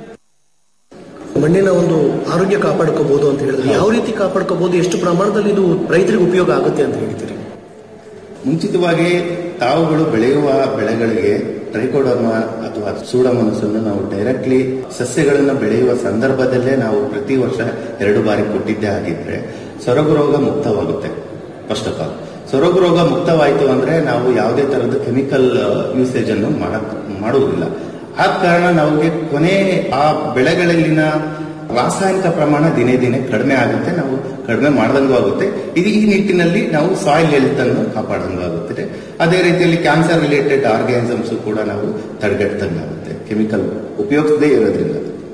S13: ಮಣ್ಣಿನ ಒಂದು ಆರೋಗ್ಯ ಕಾಪಾಡ್ಕೋಬಹುದು ಅಂತ ಹೇಳಿದ್ರೆ ಯಾವ ರೀತಿ ಕಾಪಾಡ್ಕೋಬಹುದು ಎಷ್ಟು ಪ್ರಮಾಣದಲ್ಲಿ ಇದು ರೈತರಿಗೆ ಉಪಯೋಗ ಆಗುತ್ತೆ ಅಂತ ಹೇಳ್ತೀರಿ
S14: ಮುಂಚಿತವಾಗಿ ತಾವುಗಳು ಬೆಳೆಯುವ ಬೆಳೆಗಳಿಗೆ ಟ್ರೈಕೋಡರ್ಮಾ ಅಥವಾ ಸೂಡಮನಸ್ ಅನ್ನು ನಾವು ಡೈರೆಕ್ಟ್ಲಿ ಸಸ್ಯಗಳನ್ನು ಬೆಳೆಯುವ ಸಂದರ್ಭದಲ್ಲೇ ನಾವು ಪ್ರತಿ ವರ್ಷ ಎರಡು ಬಾರಿ ಕೊಟ್ಟಿದ್ದೇ ಆಗಿದ್ರೆ ಸೊರಗು ರೋಗ ಮುಕ್ತವಾಗುತ್ತೆ ಫಸ್ಟ್ ಆಫ್ ಆಲ್ ಸೊರಗು ರೋಗ ಮುಕ್ತವಾಯಿತು ಅಂದ್ರೆ ನಾವು ಯಾವುದೇ ತರಹದ ಕೆಮಿಕಲ್ ಯೂಸೇಜ್ ಅನ್ನು ಮಾಡಕ್ ಮಾಡುವುದಿಲ್ಲ ಆದ ಕಾರಣ ನಮಗೆ ಕೊನೆ ಆ ಬೆಳೆಗಳಲ್ಲಿನ ರಾಸಾಯನಿಕ ಪ್ರಮಾಣ ದಿನೇ ದಿನೇ ಕಡಿಮೆ ಆಗುತ್ತೆ ನಾವು ಕಡಿಮೆ ಮಾಡ್ದಂಗೂ ಆಗುತ್ತೆ ಇದು ಈ ನಿಟ್ಟಿನಲ್ಲಿ ನಾವು ಸಾಯಿಲ್ ಹೆಲ್ತ್ ಅನ್ನು ಕಾಪಾಡಂಗೂ ಆಗುತ್ತದೆ ಅದೇ ರೀತಿಯಲ್ಲಿ ಕ್ಯಾನ್ಸರ್ ರಿಲೇಟೆಡ್ ಆರ್ಗ್ಯಾನಿಸಮ್ಸ್ ಕೂಡ ನಾವು ತಡೆಗಟ್ಟದಂಗಾಗುತ್ತೆ ಕೆಮಿಕಲ್ ಉಪಯೋಗಿಸದೇ ಇರೋದ್ರಿಂದ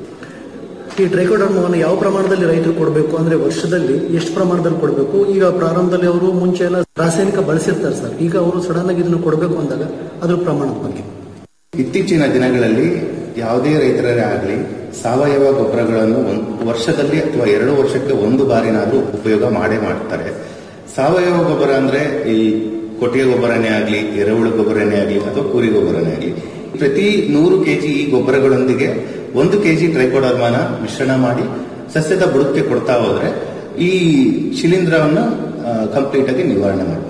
S13: ಈ ಟ್ರೈಕೋಡರ್ಮವನ್ನು ಯಾವ ಪ್ರಮಾಣದಲ್ಲಿ ರೈತರು ಕೊಡಬೇಕು ಅಂದ್ರೆ ವರ್ಷದಲ್ಲಿ ಎಷ್ಟು ಪ್ರಮಾಣದಲ್ಲಿ ಕೊಡಬೇಕು ಈಗ ಪ್ರಾರಂಭದಲ್ಲಿ ಅವರು ಮುಂಚೆ ಎಲ್ಲ ರಾಸಾಯನಿಕ ಬಳಸಿರ್ತಾರೆ ಸರ್ ಈಗ ಅವರು ಸಡನ್ ಆಗಿ ಇದನ್ನು ಕೊಡಬೇಕು ಅಂದಾಗ ಅದ್ರ ಪ್ರಮಾಣದ ಬಗ್ಗೆ
S14: ಇತ್ತೀಚಿನ ದಿನಗಳಲ್ಲಿ ಯಾವುದೇ ರೈತರೇ ಆಗಲಿ ಸಾವಯವ ಗೊಬ್ಬರಗಳನ್ನು ಒಂದು ವರ್ಷದಲ್ಲಿ ಅಥವಾ ಎರಡು ವರ್ಷಕ್ಕೆ ಒಂದು ಬಾರಿನಾದ್ರೂ ಉಪಯೋಗ ಮಾಡೇ ಮಾಡ್ತಾರೆ ಸಾವಯವ ಗೊಬ್ಬರ ಅಂದ್ರೆ ಈ ಕೊಟ್ಟಿಗೆ ಗೊಬ್ಬರನೇ ಆಗಲಿ ಎರೆಹುಳು ಗೊಬ್ಬರನೇ ಆಗಲಿ ಅಥವಾ ಕುರಿ ಗೊಬ್ಬರನೇ ಆಗಲಿ ಪ್ರತಿ ನೂರು ಕೆಜಿ ಈ ಗೊಬ್ಬರಗಳೊಂದಿಗೆ ಒಂದು ಕೆಜಿ ಟ್ರೈಕೋಡರ್ಮಾನ ಮಿಶ್ರಣ ಮಾಡಿ ಸಸ್ಯದ ಬುಡಕ್ಕೆ ಕೊಡ್ತಾ ಹೋದ್ರೆ ಈ ಶಿಲೀಂಧ್ರವನ್ನು ಕಂಪ್ಲೀಟ್ ಆಗಿ ನಿವಾರಣೆ ಮಾಡಬಹುದು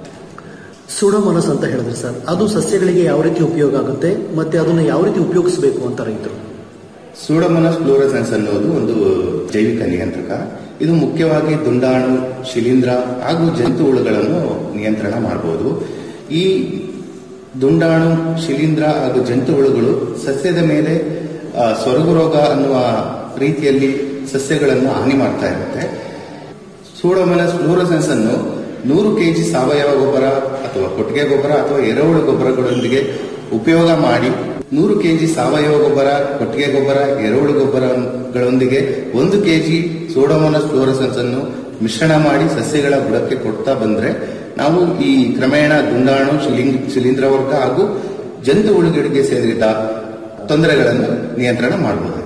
S13: ಸೂಡೋಮೋನಸ್ ಅಂತ ಹೇಳಿದ್ರೆ ಸರ್ ಅದು ಸಸ್ಯಗಳಿಗೆ ಯಾವ ರೀತಿ ಉಪಯೋಗ ಆಗುತ್ತೆ ಮತ್ತೆ ಅದನ್ನು ಯಾವ ರೀತಿ ಉಪಯೋಗಿಸಬೇಕು ಅಂತ ರೈತರು
S14: ಸೂಡೋಮೋನಾಸ್ ಫ್ಲೋರಸೆನ್ಸ್ ಅನ್ನೋದು ಒಂದು ಜೈವಿಕ ನಿಯಂತ್ರಕ ಇದು ಮುಖ್ಯವಾಗಿ ದುಂಡಾಣು ಶಿಲೀಂಧ್ರ ಹಾಗೂ ಜಂತು ಹುಳುಗಳನ್ನು ನಿಯಂತ್ರಣ ಮಾಡಬಹುದು ಈ ದುಂಡಾಣು ಶಿಲೀಂಧ್ರ ಹಾಗೂ ಜಂತು ಹುಳುಗಳು ಸಸ್ಯದ ಮೇಲೆ ಆ, ಸೊರಗು ರೋಗ ಅನ್ನುವ ರೀತಿಯಲ್ಲಿ ಸಸ್ಯಗಳನ್ನು ಹಾನಿ ಮಾಡ್ತಾ ಇರುತ್ತೆ ಸೂಡೋಮೋನಾಸ್ ಫ್ಲೋರಸೆನ್ಸ್ ಅನ್ನು ನೂರು ಕೆಜಿ ಸಾವಯವ ಗೊಬ್ಬರ ಅಥವಾ ಕೊಟ್ಟಿಗೆ ಗೊಬ್ಬರ ಅಥವಾ ಎರೆಹುಳು ಗೊಬ್ಬರಗಳೊಂದಿಗೆ ಉಪಯೋಗ ಮಾಡಿ ನೂರು ಕೆಜಿ ಸಾವಯವ ಗೊಬ್ಬರ ಕೊಟ್ಟಿಗೆ ಗೊಬ್ಬರ ಎರೆಹುಳು ಗೊಬ್ಬರಗಳೊಂದಿಗೆ ಒಂದು ಕೆಜಿ ಸೂಡೋಮೋನಾಸ್ ಫ್ಲೋರಸೆನ್ಸ್ ಅನ್ನು ಮಿಶ್ರಣ ಮಾಡಿ ಸಸ್ಯಗಳ ಬುಡಕ್ಕೆ ಕೊಡ್ತಾ ಬಂದ್ರೆ ನಾವು ಈ ಕ್ರಮೇಣ ದುಂಡಾಣು ಶಿಲಿಂಗ್ ಶಿಲೀಂಧ್ರ ವರ್ಗ ಹಾಗೂ ಜಂತು ಹುಳುಗಳಿಗೆ ಸೇರಿದ ತೊಂದರೆಗಳನ್ನು ನಿಯಂತ್ರಣ ಮಾಡಬಹುದಾಗಿದೆ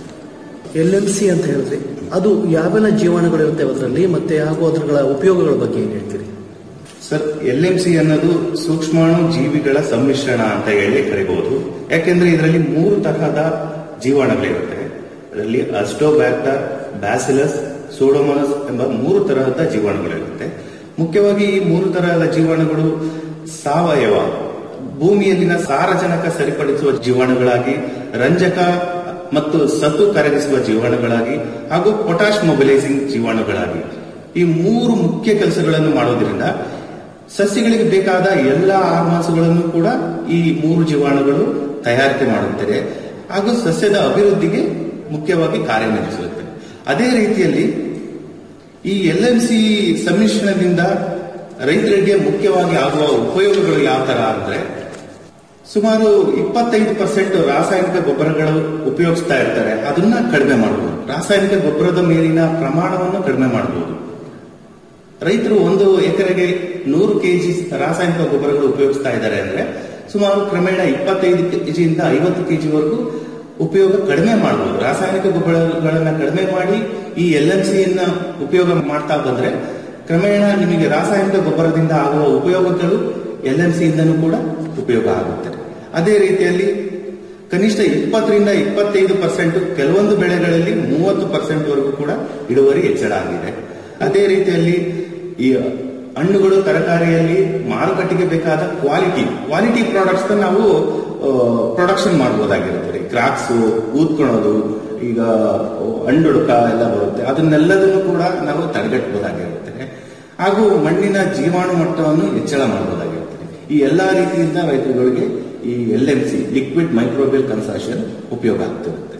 S13: ಎಲ್ ಎಂ ಸಿ ಅಂತ ಹೇಳಿದ್ರೆ ಅದು ಯಾವೆಲ್ಲ ಜೀವಾಣುಗಳು ಇರ್ತವೆ ಅದರಲ್ಲಿ ಮತ್ತೆ ಹಾಗೂ ಅದರ ಉಪಯೋಗಗಳ ಬಗ್ಗೆ ಏನ್ ಹೇಳ್ತೀರಿ
S14: ಸರ್ ಎಲ್ ಎಂ ಸಿ ಅನ್ನೋದು ಸೂಕ್ಷ್ಮಾಣು ಜೀವಿಗಳ ಸಮ್ಮಿಶ್ರಣ ಅಂತ ಹೇಳಿ ಕರಿಬಹುದು ಯಾಕೆಂದ್ರೆ ಇದರಲ್ಲಿ ಮೂರು ತರಹದ ಜೀವಾಣುಗಳಿರುತ್ತೆ ಅದರಲ್ಲಿ ಅಸ್ಟೋಬ್ಯಾಕ್ಟರ್ ಬ್ಯಾಸಿಲಸ್ ಸೂಡೋಮೋನಸ್ ಎಂಬ ಮೂರು ತರಹದ ಜೀವಾಣುಗಳಿರುತ್ತೆ ಮುಖ್ಯವಾಗಿ ಈ ಮೂರು ತರಹದ ಜೀವಾಣುಗಳು ಸಾವಯವ ಭೂಮಿಯಲ್ಲಿನ ಸಾರಜನಕ ಸರಿಪಡಿಸುವ ಜೀವಾಣುಗಳಾಗಿ ರಂಜಕ ಮತ್ತು ಸತು ಕರಗಿಸುವ ಜೀವಾಣುಗಳಾಗಿ ಹಾಗೂ ಪೊಟ್ಯಾಶ್ ಮೊಬಿಲೈಸಿಂಗ್ ಜೀವಾಣುಗಳಾಗಿ ಈ ಮೂರು ಮುಖ್ಯ ಕೆಲಸಗಳನ್ನು ಮಾಡೋದ್ರಿಂದ ಸಸ್ಯಗಳಿಗೆ ಬೇಕಾದ ಎಲ್ಲ ಹಾರ್ಮೋನ್ಸ್ಗಳನ್ನು ಕೂಡ ಈ ಮೂರು ಜೀವಾಣುಗಳು ತಯಾರಿಕೆ ಮಾಡುತ್ತದೆ ಹಾಗೂ ಸಸ್ಯದ ಅಭಿವೃದ್ಧಿಗೆ ಮುಖ್ಯವಾಗಿ ಕಾರ್ಯನಿರ್ವಹಿಸುತ್ತೆ ಅದೇ ರೀತಿಯಲ್ಲಿ ಈ ಎಲ್ ಎಂ ಸಿ ಸಮ್ಮಿಶ್ರಣದಿಂದ ರೈತರಿಗೆ ಮುಖ್ಯವಾಗಿ ಆಗುವ ಉಪಯೋಗಗಳು ಯಾವ ತರ ಅಂದ್ರೆ ಸುಮಾರು ಇಪ್ಪತ್ತೈದು ಪರ್ಸೆಂಟ್ ರಾಸಾಯನಿಕ ಗೊಬ್ಬರಗಳು ಉಪಯೋಗಿಸ್ತಾ ಇರ್ತಾರೆ ಅದನ್ನ ಕಡಿಮೆ ಮಾಡಬಹುದು ರಾಸಾಯನಿಕ ಗೊಬ್ಬರದ ಮೇಲಿನ ಪ್ರಮಾಣವನ್ನು ಕಡಿಮೆ ಮಾಡಬಹುದು ರೈತರು ಒಂದು ಎಕರೆಗೆ ನೂರು ಕೆಜಿ ರಾಸಾಯನಿಕ ಗೊಬ್ಬರಗಳು ಉಪಯೋಗಿಸ್ತಾ ಇದ್ದಾರೆ ಅಂದ್ರೆ ಸುಮಾರು ಕ್ರಮೇಣ ಇಪ್ಪತ್ತೈದು ಕೆಜಿಯಿಂದ ಐವತ್ತು ಕೆಜಿವರೆಗೂ ಉಪಯೋಗ ಕಡಿಮೆ ಮಾಡಬಹುದು ರಾಸಾಯನಿಕ ಗೊಬ್ಬರಗಳನ್ನ ಕಡಿಮೆ ಮಾಡಿ ಈ ಎಲ್ ಎಂ ಸಿಯನ್ನ ಉಪಯೋಗ ಮಾಡ್ತಾ ಬಂದ್ರೆ ಕ್ರಮೇಣ ನಿಮಗೆ ರಾಸಾಯನಿಕ ಗೊಬ್ಬರದಿಂದ ಆಗುವ ಉಪಯೋಗಗಳು ಎಲ್ ಎಂ ಸಿಯಿಂದನೂ ಕೂಡ ಉಪಯೋಗ ಆಗುತ್ತೆ ಅದೇ ರೀತಿಯಲ್ಲಿ ಕನಿಷ್ಠ ಇಪ್ಪತ್ತರಿಂದ ಇಪ್ಪತ್ತೈದು ಪರ್ಸೆಂಟ್ ಕೆಲವೊಂದು ಬೆಳೆಗಳಲ್ಲಿ ಮೂವತ್ತು ಪರ್ಸೆಂಟ್ ವರೆಗೂ ಕೂಡ ಇಳುವರಿ ಹೆಚ್ಚಳ ಆಗಿದೆ ಅದೇ ರೀತಿಯಲ್ಲಿ ಈ ಹಣ್ಣುಗಳು ತರಕಾರಿಯಲ್ಲಿ ಮಾರುಕಟ್ಟೆಗೆ ಬೇಕಾದ ಕ್ವಾಲಿಟಿ ಕ್ವಾಲಿಟಿ ಪ್ರಾಡಕ್ಟ್ಸ್ ನಾವು ಪ್ರೊಡಕ್ಷನ್ ಮಾಡಬಹುದಾಗಿರುತ್ತೆ ಕ್ರಾಕ್ಸ್ ಊದ್ಕೊಳೋದು ಈಗ ಹಣ್ಣುಡುಕ ಎಲ್ಲ ಬರುತ್ತೆ ಅದನ್ನೆಲ್ಲದನ್ನು ಕೂಡ ನಾವು ತಡೆಗಟ್ಟಬಹುದಾಗಿರುತ್ತದೆ ಹಾಗೂ ಮಣ್ಣಿನ ಜೀವಾಣು ಮಟ್ಟವನ್ನು ಹೆಚ್ಚಳ ಮಾಡಬಹುದಾಗಿರುತ್ತದೆ ಈ ಎಲ್ಲಾ ರೀತಿಯಿಂದ ರೈತರುಗಳಿಗೆ ಈ L M C liquid microbial consortium ಉಪಯೋಗ ಆಗ್ತಿರುತ್ತೆ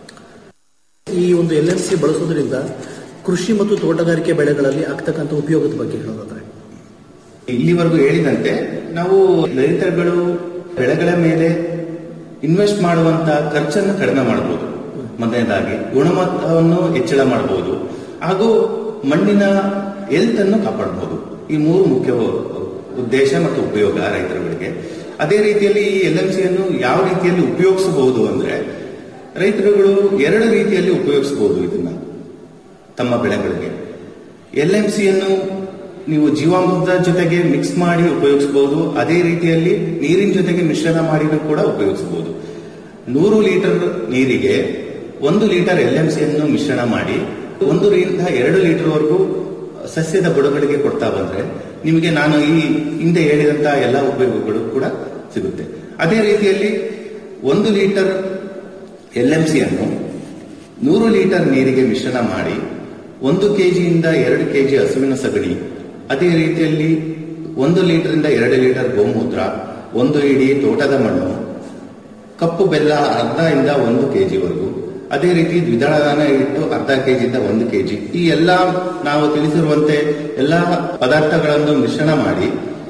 S13: ಈ ಒಂದು ಎಲ್ ಎಂ ಸಿ ಬಳಸೋದ್ರಿಂದ ಕೃಷಿ ಮತ್ತು ತೋಟಗಾರಿಕೆ ಬೆಳೆಗಳಲ್ಲಿ ಆಗ್ತಕ್ಕಂಥ ಉಪಯೋಗದ ಬಗ್ಗೆ ಹೇಳೋದಾದ್ರೆ
S14: ಇಲ್ಲಿವರೆಗೂ ಹೇಳಿದಂತೆ ನಾವು ರೈತರುಗಳು ಬೆಳೆಗಳ ಮೇಲೆ ಇನ್ವೆಸ್ಟ್ ಮಾಡುವಂತ ಖರ್ಚನ್ನು ಕಡಿಮೆ ಮಾಡಬಹುದು ಮೊದಲನೇದಾಗಿ ಗುಣಮಟ್ಟವನ್ನು ಹೆಚ್ಚಳ ಮಾಡಬಹುದು ಹಾಗೂ ಮಣ್ಣಿನ ಹೆಲ್ತ್ ಅನ್ನು ಕಾಪಾಡಬಹುದು ಈ ಮೂರು ಮುಖ್ಯ ಉದ್ದೇಶ ಮತ್ತು ಉಪಯೋಗ ರೈತರುಗಳಿಗೆ ಅದೇ ರೀತಿಯಲ್ಲಿ ಈ ಎಲ್ ಎಂ ಸಿಯನ್ನು ಯಾವ ರೀತಿಯಲ್ಲಿ ಉಪಯೋಗಿಸಬಹುದು ಅಂದ್ರೆ ರೈತರುಗಳು ಎರಡು ರೀತಿಯಲ್ಲಿ ಉಪಯೋಗಿಸಬಹುದು ಇದನ್ನ ತಮ್ಮ ಬೆಳೆಗಳಿಗೆ ಎಲ್ ಎಂ ಸಿಯನ್ನು ನೀವು ಜೀವಾಮೃತದ ಜೊತೆಗೆ ಮಿಕ್ಸ್ ಮಾಡಿ ಉಪಯೋಗಿಸಬಹುದು ಅದೇ ರೀತಿಯಲ್ಲಿ ನೀರಿನ ಜೊತೆಗೆ ಮಿಶ್ರಣ ಮಾಡಿನೂ ಕೂಡ ಉಪಯೋಗಿಸಬಹುದು ನೂರು ಲೀಟರ್ ನೀರಿಗೆ ಒಂದು ಲೀಟರ್ ಎಲ್ ಎಂ ಸಿಯನ್ನು ಮಿಶ್ರಣ ಮಾಡಿ ಒಂದರಿಂದ ಎರಡು ಲೀಟರ್ ವರೆಗೂ ಸಸ್ಯದ ಬುಡಗಳಿಗೆ ಕೊಡ್ತಾ ಬಂದ್ರೆ ನಿಮಗೆ ನಾನು ಈ ಹಿಂದೆ ಹೇಳಿದಂತಹ ಎಲ್ಲ ಉಪಯೋಗಗಳು ಕೂಡ ಸಿಗುತ್ತೆ ಅದೇ ರೀತಿಯಲ್ಲಿ ಒಂದು ಲೀಟರ್ ಎಲ್ ಎಂ ಸಿಯನ್ನು ನೂರು ಲೀಟರ್ ನೀರಿಗೆ ಮಿಶ್ರಣ ಮಾಡಿ ಒಂದು ಕೆಜಿಯಿಂದ ಎರಡು ಕೆಜಿ ಹಸುವಿನ ಸಗಣಿ ಅದೇ ರೀತಿಯಲ್ಲಿ ಒಂದು ಲೀಟರಿಂದ ಎರಡು ಲೀಟರ್ ಗೋಮೂತ್ರ ಒಂದು ಇಡೀ ತೋಟದ ಮಣ್ಣು ಕಪ್ಪು ಬೆಲ್ಲ ಅರ್ಧ ಇಂದ ಒಂದು ಕೆಜಿವರೆಗೂ ಅದೇ ರೀತಿ ದ್ವಿದಳ ಧಾನ್ಯ ಇಟ್ಟು ಅರ್ಧ ಕೆಜಿಯಿಂದ ಒಂದು ಕೆಜಿ ಈ ಎಲ್ಲ ನಾವು ತಿಳಿಸಿರುವಂತೆ ಎಲ್ಲ ಪದಾರ್ಥಗಳನ್ನು ಮಿಶ್ರಣ ಮಾಡಿ